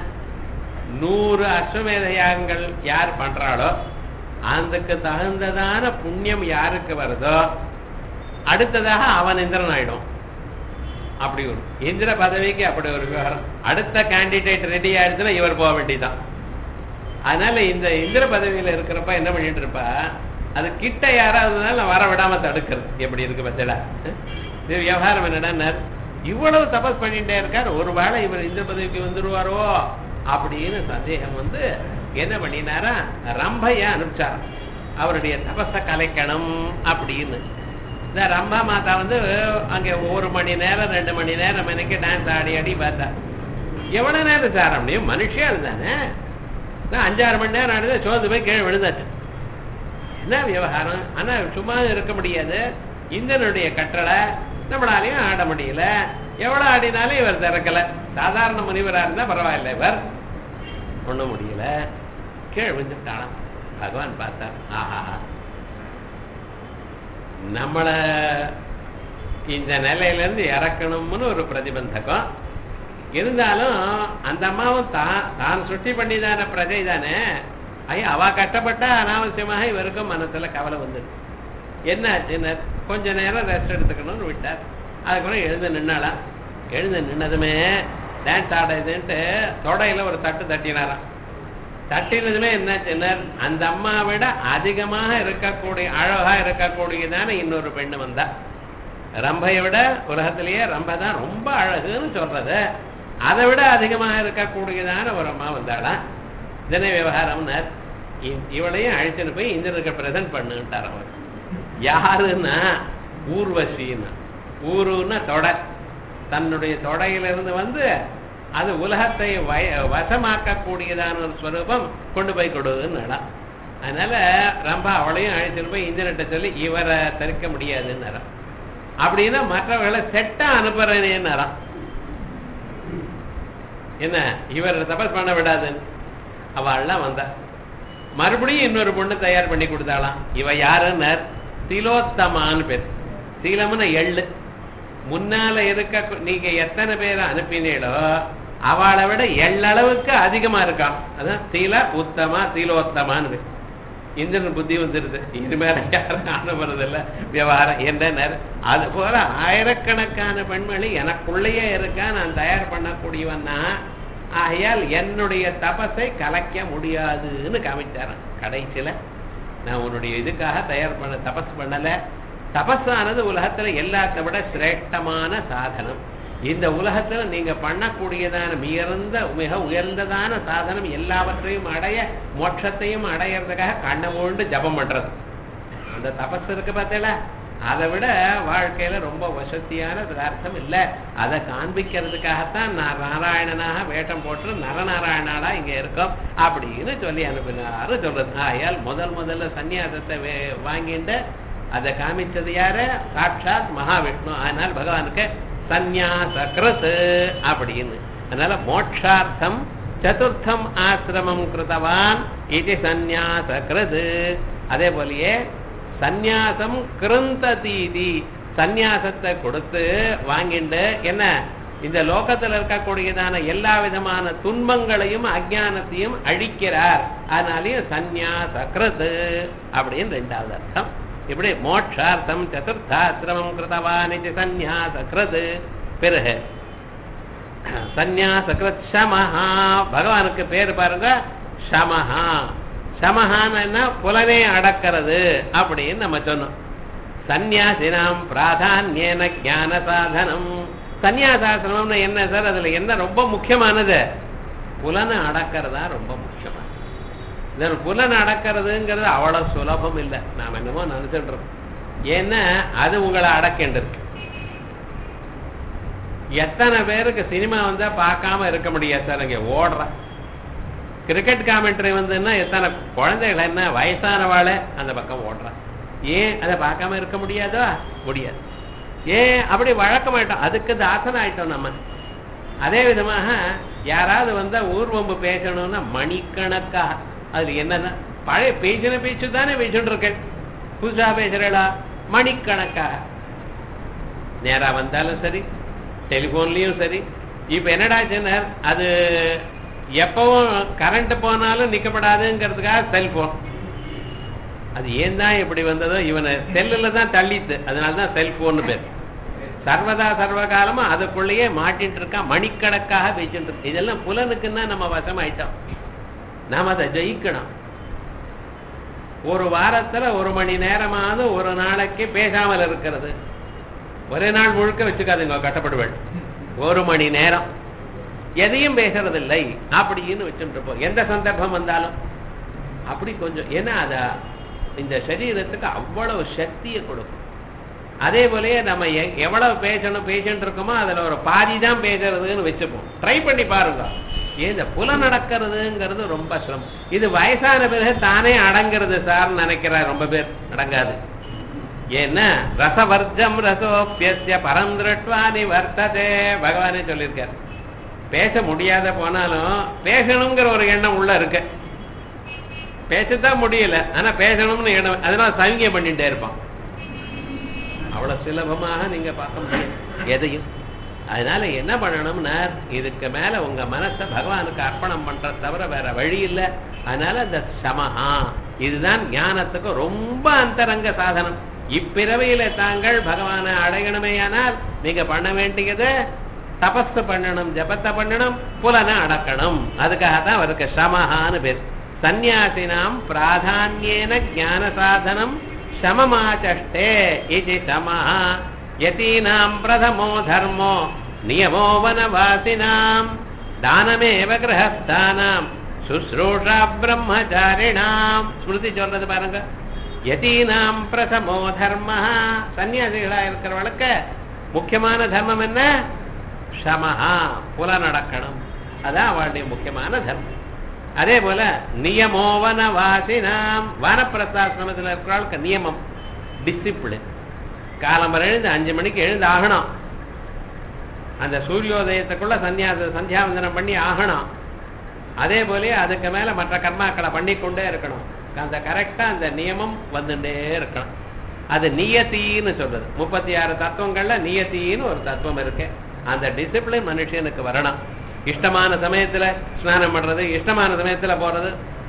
நூறு அஸ்வமேத யாகங்கள் யார் பண்றாளோ அதுக்கு தகுந்ததான புண்ணியம் யாருக்கு வருதோ அடுத்ததாக அவன் இந்திரன் ஆயிடும் அப்படி ஒரு இந்திர பதவிக்கு அப்படி ஒரு விவகாரம் அடுத்த கேண்டிடேட் ரெடி ஆயிடுச்சுன்னா இவர் போக வேண்டியதுதான் அதனால இந்த இந்திர பதவியில இருக்கிறப்ப என்ன பண்ணிட்டு இருப்பா அது கிட்ட யாராவதுனால நான் வர விடாம தடுக்கிறது எப்படி இருக்கு பத்தடா இது விவகாரம் என்னன்னா இவ்வளவு தபஸ் பண்ணிட்டே இருக்கார் ஒரு வேளை இவர் இந்த பதவிக்கு வந்துருவாரோ அப்படின்னு சந்தேகம் வந்து என்ன பண்ணினாரா ரம்பைய அனுப்பிச்சார் அவருடைய தபஸ கலைக்கணும் அப்படின்னு இந்த ரம்பா மாதா வந்து அங்க ஒரு மணி நேரம் ரெண்டு மணி நேரம் எனக்கு டான்ஸ் ஆடி ஆடி பார்த்தா எவ்வளவு நேரம் சார் முடியும் மனுஷியா இருந்தானே நான் அஞ்சாறு மணி நேரம் ஆடுது சோர்ந்து போய் கீழே விழுந்தாச்சு என்ன விவகாரம் ஆனா சும்மா இருக்க முடியாது இந்திரனுடைய கட்டளை நம்மளாலையும் ஆட முடியல எவ்வளவு ஆடினாலும் இவர் திறக்கல சாதாரண முனிவரா இருந்தா பரவாயில்ல இவர் ஒண்ணும் முடியல கீழே விழுந்துட்டாளாம் பகவான் பார்த்தார் ஆஹா நம்மள இந்த நிலையில இருந்து இறக்கணும்னு ஒரு பிரதிபந்தகம் இருந்தாலும் அந்த அம்மாவும் தான் தான் சுட்டி பண்ணிதான பிரஜை தானே ஐயா அவ கஷ்டப்பட்டா அனாவசியமாக இவருக்கும் மனசுல கவலை வந்தது என்ன ஆச்சுன்னு கொஞ்ச நேரம் ரெஸ்ட் எடுத்துக்கணும்னு விட்டார் அதுக்கப்புறம் எழுந்து நின்னாலாம் எழுந்து நின்னதுமே டான்ஸ் ஆடுதுன்ட்டு தொடையில ஒரு தட்டு தட்டினாராம் தட்டினதுமே என்ன அந்த அம்மா விட அதிகமாக இருக்கக்கூடிய அழகா இருக்கக்கூடியதான இன்னொரு பெண்ணு வந்தா ரம்பையை விட உலகத்திலேயே ரம்ப தான் ரொம்ப அழகுன்னு சொல்றது அதை விட அதிகமாக இருக்கக்கூடியதான ஒரு அம்மா வந்தாளாம் தின விவகாரம்னார் இ- இவளையும் அழைச்சிட்டு போய் இந்திரனுக்கு பிரசன்ட் பண்ணுட்டார் அவர் யாருன்னா ஊர்வசின்னு ஊருன்னா தொடை தன்னுடைய தொடையிலிருந்து வந்து அது உலகத்தை வய வசமாக்கக்கூடியதான ஒரு ஸ்வரூபம் கொண்டு போய் கொடுன்னு இடம் அதனால ரொம்ப அவளையும் அழைச்சிட்டு போய் இந்திரன்ட்ட சொல்லி இவரை தடுக்க முடியாதுன்னு அப்படின்னா மற்றவர்களை செட்டா அனுப்புறேன்னு என்ன இவர் தபஸ் பண்ண விடாதுன்னு அவள்லாம் வந்தா மறுபடியும் இன்னொரு பொண்ணு தயார் பண்ணி கொடுத்தாளாம் இவ யாருன்னர் திலோத்தமான்னு பேர் சீலம்னு எள்ளு முன்னால இருக்க நீங்க எத்தனை பேரை அனுப்பினீங்களோ அவளை விட எள்ளளவுக்கு அதிகமா இருக்கான் அதான் சீல உத்தமா சீலோத்தமான்னு பேர் இந்திரன் புத்தி வந்துருது இது மேல யாரும் அனுப்புறதில்ல விவகாரம் என்ன அது போல ஆயிரக்கணக்கான பெண்மணி எனக்குள்ளேயே இருக்கா நான் தயார் பண்ணக்கூடியவன்னா ஆகையால் என்னுடைய தபஸை கலைக்க முடியாதுன்னு காமிச்சாரான் கடைசியில நான் உன்னுடைய இதுக்காக தயார் பண்ண தபஸ் பண்ணல தபஸானது உலகத்துல எல்லாத்தை விட சிரேஷ்டமான சாதனம் இந்த உலகத்துல நீங்க பண்ணக்கூடியதான உயர்ந்த மிக உயர்ந்ததான சாதனம் எல்லாவற்றையும் அடைய மோட்சத்தையும் அடையறதுக்காக கண்ணை மூண்டு ஜபம் பண்றது அந்த தபஸ் இருக்கு பார்த்தீங்களா அதை விட வாழ்க்கையில ரொம்ப வசதியான அர்த்தம் இல்லை அதை காண்பிக்கிறதுக்காகத்தான் நான் நாராயணனாக வேட்டம் போட்டு நரநாராயணாடா இங்க இருக்கோம் அப்படின்னு சொல்லி அனுப்பினாரு சொல்றது ஆயால் முதல் முதல்ல சன்னியாசத்தை வே- வாங்கிட்டு அதை காமிச்சது யாரு சாட்சாத் மகாவிஷ்ணு அதனால் பகவானுக்கு சந்நியாச கிருத் அப்படின்னு அதனால மோட்சார்த்தம் சதுர்த்தம் ஆசிரமம் கிருதவான் இது சந்நியாச கிருத் அதே போலயே சந்நியாசம் கிருந்ததீதி சந்நியாசத்தை கொடுத்து வாங்கிண்டு என்ன இந்த லோகத்துல இருக்கக்கூடியதான எல்லா விதமான துன்பங்களையும் அஜானத்தையும் அழிக்கிறார் அதனாலயும் சந்நியாச கிருது அப்படின்னு ரெண்டாவது அர்த்தம் இப்படி மோட்சார்த்தம் சதுர்த்தாசிரமம் கிருதவான் இது சந்நியாச கிருது பிறகு சந்நியாச கிருத் சமஹா பகவானுக்கு பேர் பாருங்க சமஹா சமஹான்னு என்ன புலனே அடக்கிறது அப்படின்னு நம்ம சொன்னோம் சந்நியாசினாம் பிராதான்யேன ஞான சாதனம் சந்நியாசாசிரமம்னு என்ன சார் அதுல என்ன ரொம்ப முக்கியமானது புலனை அடக்கிறதா ரொம்ப முக்கியமானது இந்த புலனை அடக்கிறதுங்கிறது அவ்வளவு சுலபம் இல்லை நாம் என்னமோ நினைச்சிட்டு இருக்கோம் ஏன்னா அது உங்களை அடக்கின்றிருக்கு எத்தனை பேருக்கு சினிமா வந்தா பார்க்காம இருக்க முடியாது சார் இங்க ஓடுற கிரிக்கெட் காமெண்ட்ரி வந்துன்னா எத்தனை குழந்தைகள் என்ன வயசானவாளே அந்த பக்கம் ஓடுறான் ஏன் அதை பார்க்காம இருக்க முடியாதோ முடியாது ஏன் அப்படி வழக்கமாயிட்டோம் அதுக்கு தாசனம் ஆயிட்டோம் நம்ம அதே விதமாக யாராவது வந்தா ஊர்வம்பு பேசணும்னா மணிக்கணக்கா அது என்னன்னா பழைய பேசின பேச்சு தானே பேசிட்டு இருக்கேன் புதுசா பேசுறா மணிக்கணக்கா நேரா வந்தாலும் சரி டெலிபோன்லயும் சரி இப்ப என்னடா சொன்னார் அது எப்பவும் கரண்ட் போனாலும் நிக்கப்படாதுங்கிறதுக்காக செல்போன் அது ஏன் தான் இப்படி வந்ததோ இவனை செல்லுல தான் தள்ளித்து அதனால தான் செல்போன் பேர் சர்வதா சர்வ காலமா அதுக்குள்ளேயே மாட்டிட்டு இருக்கான் மணிக்கணக்காக பேசிட்டு இருக்கு இதெல்லாம் புலனுக்குன்னா நம்ம வசமாயிட்டோம் நாம் அதை ஜெயிக்கணும் ஒரு வாரத்துல ஒரு மணி நேரமாவது ஒரு நாளைக்கு பேசாமல் இருக்கிறது ஒரே நாள் முழுக்க வச்சுக்காதுங்க கட்டப்படுவேன் ஒரு மணி நேரம் எதையும் பேசுறதில்லை அப்படின்னு வச்சுட்டு இருப்போம் எந்த சந்தர்ப்பம் வந்தாலும் அப்படி கொஞ்சம் ஏன்னா அத இந்த சரீரத்துக்கு அவ்வளவு சக்தியை கொடுக்கும் அதே போலயே நம்ம எ- எவ்வளவு பேசணும் பேசிட்டு இருக்கோமோ அதுல ஒரு பாதி தான் பேசுறதுன்னு வச்சுப்போம் ட்ரை பண்ணி பாருங்க ஏன் இந்த புல நடக்கிறதுங்கிறது ரொம்ப சிரமம் இது வயசான பிறகு தானே அடங்கிறது சார் நினைக்கிறார் ரொம்ப பேர் அடங்காது ஏன்னா ரசவர்ஜம் ரசோப்பியஸ்ய பரம் திருட்வா நிவர்த்ததே பகவானே சொல்லியிருக்கார் பேச முடியாத போனாலும் பேசணுங்கிற ஒரு எண்ணம் உள்ள இருக்கு பேசத்தான் முடியல ஆனா பேசணும்னு எண்ணம் அதனால சவிங்க பண்ணிட்டே இருப்பான் அவ்வளவு சுலபமாக நீங்க பார்க்க முடியும் எதையும் அதனால என்ன பண்ணணும்னா இதுக்கு மேல உங்க மனசை பகவானுக்கு அர்ப்பணம் பண்ற தவிர வேற வழி இல்லை அதனால இந்த சமஹா இதுதான் ஞானத்துக்கு ரொம்ப அந்தரங்க சாதனம் இப்பிறவையில தாங்கள் பகவானை அடையணுமேயானால் நீங்க பண்ண வேண்டியது தபஸ் பண்ணணும் ஜபத்தை பண்ணணும் புலனை அடக்கணும் அதுக்காக தான் அவருக்கு சமஹான்னு பேர் சந்நியாசினாம் பிராதான்யேன ஞான சாதனம் சமமாச்சஷ்டே இது சமஹ யதீனாம் பிரதமோ தர்மோ நியமோ வனவாசினாம் தானமேவ கிரகஸ்தானாம் சுஸ்ரூஷா பிரம்மச்சாரிணாம் ஸ்மிருதி சொல்றது பாருங்க யதீனாம் பிரதமோ தர்ம சன்னியாசிகளா இருக்கிறவளுக்கு முக்கியமான தர்மம் என்ன சமஹா புலநடக்கணும் அதான் அவளுடைய முக்கியமான தர்மம் அதே போல நியமோ வனவாசினாம் வனப்பிரசாசிரமத்தில் இருக்கிறவளுக்கு நியமம் டிசிப்ளின் காலம்பரம் எழுந்து அஞ்சு மணிக்கு எழுந்து ஆகணும் அந்த சூரியோதயத்துக்குள்ள சன்னியாச சந்தியாவந்தனம் பண்ணி ஆகணும் அதே போலயே அதுக்கு மேல மற்ற கர்மாக்களை பண்ணிக்கொண்டே இருக்கணும் அந்த கரெக்டா அந்த நியமம் வந்துட்டே இருக்கணும் அது நியத்தின்னு சொல்றது முப்பத்தி ஆறு தத்துவங்கள்ல நியத்தின்னு ஒரு தத்துவம் இருக்கு அந்த டிசிப்ளின் மனுஷனுக்கு வரணும் இஷ்டமான சமயத்துல ஸ்நானம் பண்றது இஷ்டமான சமயத்துல போறது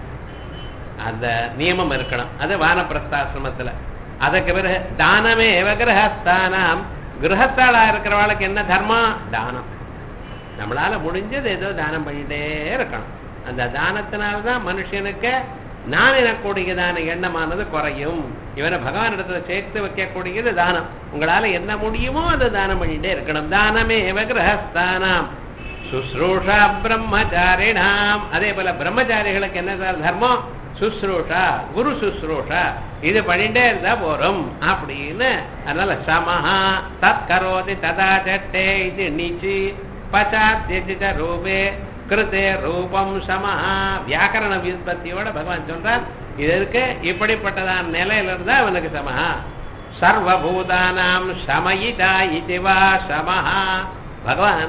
அந்த நியமம் இருக்கணும் அது வானப்பிரஸ்தாசிரமத்துல அதுக்கு பிறகு தானமே கிரகஸ்தானம் கிரகஸ்தாளா இருக்கிறவளுக்கு என்ன தர்மம் தானம் நம்மளால முடிஞ்சது ஏதோ தானம் பண்ணிட்டே இருக்கணும் அந்த தானத்தினால்தான் மனுஷனுக்கு நான் எனக்கூடியதான எண்ணமானது குறையும் இவனை பகவான் இடத்துல சேர்த்து வைக்கக்கூடியது தானம் உங்களால என்ன முடியுமோ அதை தானம் பண்ணிட்டே இருக்கணும் தானமே கிரகஸ்தானம் சுஸ்ரூஷா பிரம்மச்சாரிணாம் அதே போல பிரம்மச்சாரிகளுக்கு என்ன சார் தர்மம் சுஸ்ரூஷா குரு சுஸ்ரூஷா இது பண்ணிட்டே இருந்தா போறோம் அப்படின்னு அதனால சமஹா தத் கரோதி ததா சட்டே இது நிச்சி பச்சாத்தியஜித ரூபே கிருத்தே ரூபம் சமஹா வியாக்கரண வியுற்பத்தியோட பகவான் சொல்றார் இதற்கு இப்படிப்பட்டதான் நிலையில இருந்தா அவனுக்கு சமஹா சர்வபூதானாம் சமயிதா இதுவா சமஹா பகவான்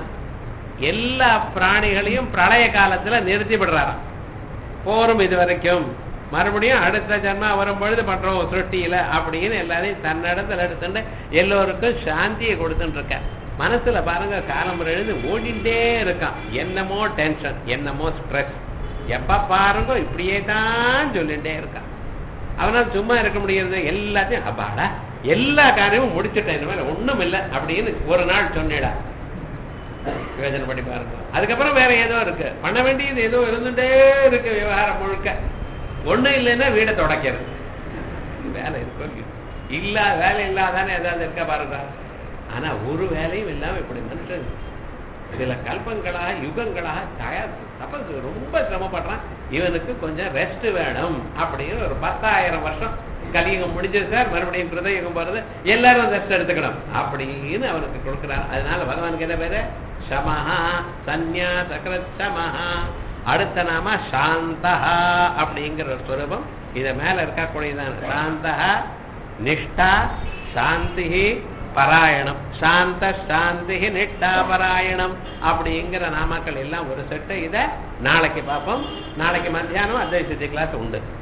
எல்லா பிராணிகளையும் பிரளய காலத்துல நிறுத்தி விடுறாராம் போரும் இது வரைக்கும் மறுபடியும் அடுத்த ஜென்மா வரும் பொழுது பண்றோம் சுருட்டியில அப்படின்னு எல்லாரையும் தன்னிடத்துல எடுத்துட்டு எல்லோருக்கும் சாந்தியை கொடுத்துட்டு இருக்க மனசுல பாருங்க காலம் எழுந்து ஓடிண்டே இருக்கான் என்னமோ டென்ஷன் என்னமோ ஸ்ட்ரெஸ் எப்ப பாருங்க இப்படியே தான் சொல்லிட்டே இருக்கான் அவனால் சும்மா இருக்க முடியாது எல்லாத்தையும் அப்பாடா எல்லா காரியமும் முடிச்சுட்டேன் இந்த மாதிரி ஒண்ணும் இல்லை அப்படின்னு ஒரு நாள் சொன்னேடா யோஜனை பண்ணி பாருங்க அதுக்கப்புறம் வேற ஏதோ இருக்கு பண்ண வேண்டியது ஏதோ இருந்துட்டே இருக்கு விவகாரம் முழுக்க ஒண்ணும் இல்லைன்னா வீடை தொடக்கிறது வேலை இருக்கும் இல்ல வேலை இல்லாதானே ஏதாவது இருக்கா பாருங்க ஆனா ஒரு வேலையும் இல்லாம இப்படி மனுஷன் சில கல்பங்களாக யுகங்களாக தயார் தபசு ரொம்ப சிரமப்படுறான் இவனுக்கு கொஞ்சம் ரெஸ்ட் வேணும் அப்படின்னு ஒரு பத்தாயிரம் வருஷம் கலியுகம் முடிஞ்சது சார் மறுபடியும் கிருதயுகம் போறது எல்லாரும் ரெஸ்ட் எடுத்துக்கணும் அப்படின்னு அவனுக்கு கொடுக்குறார் அதனால பகவானுக்கு என்ன பேரு சமஹா சந்நியாச சமஹா அடுத்த நாம சாந்தஹா அப்படிங்கிற ஒரு ஸ்வரூபம் இத மேல இருக்கக்கூடியதான் சாந்தஹா நிஷ்டா சாந்தி பராயணம் சாந்த சாந்தி நிஷ்டா பராயணம் அப்படிங்கிற நாமாக்கள் எல்லாம் ஒரு செட்டு இத நாளைக்கு பார்ப்போம் நாளைக்கு மத்தியானம் அத்வைசித்தி கிளாஸ் உண்டு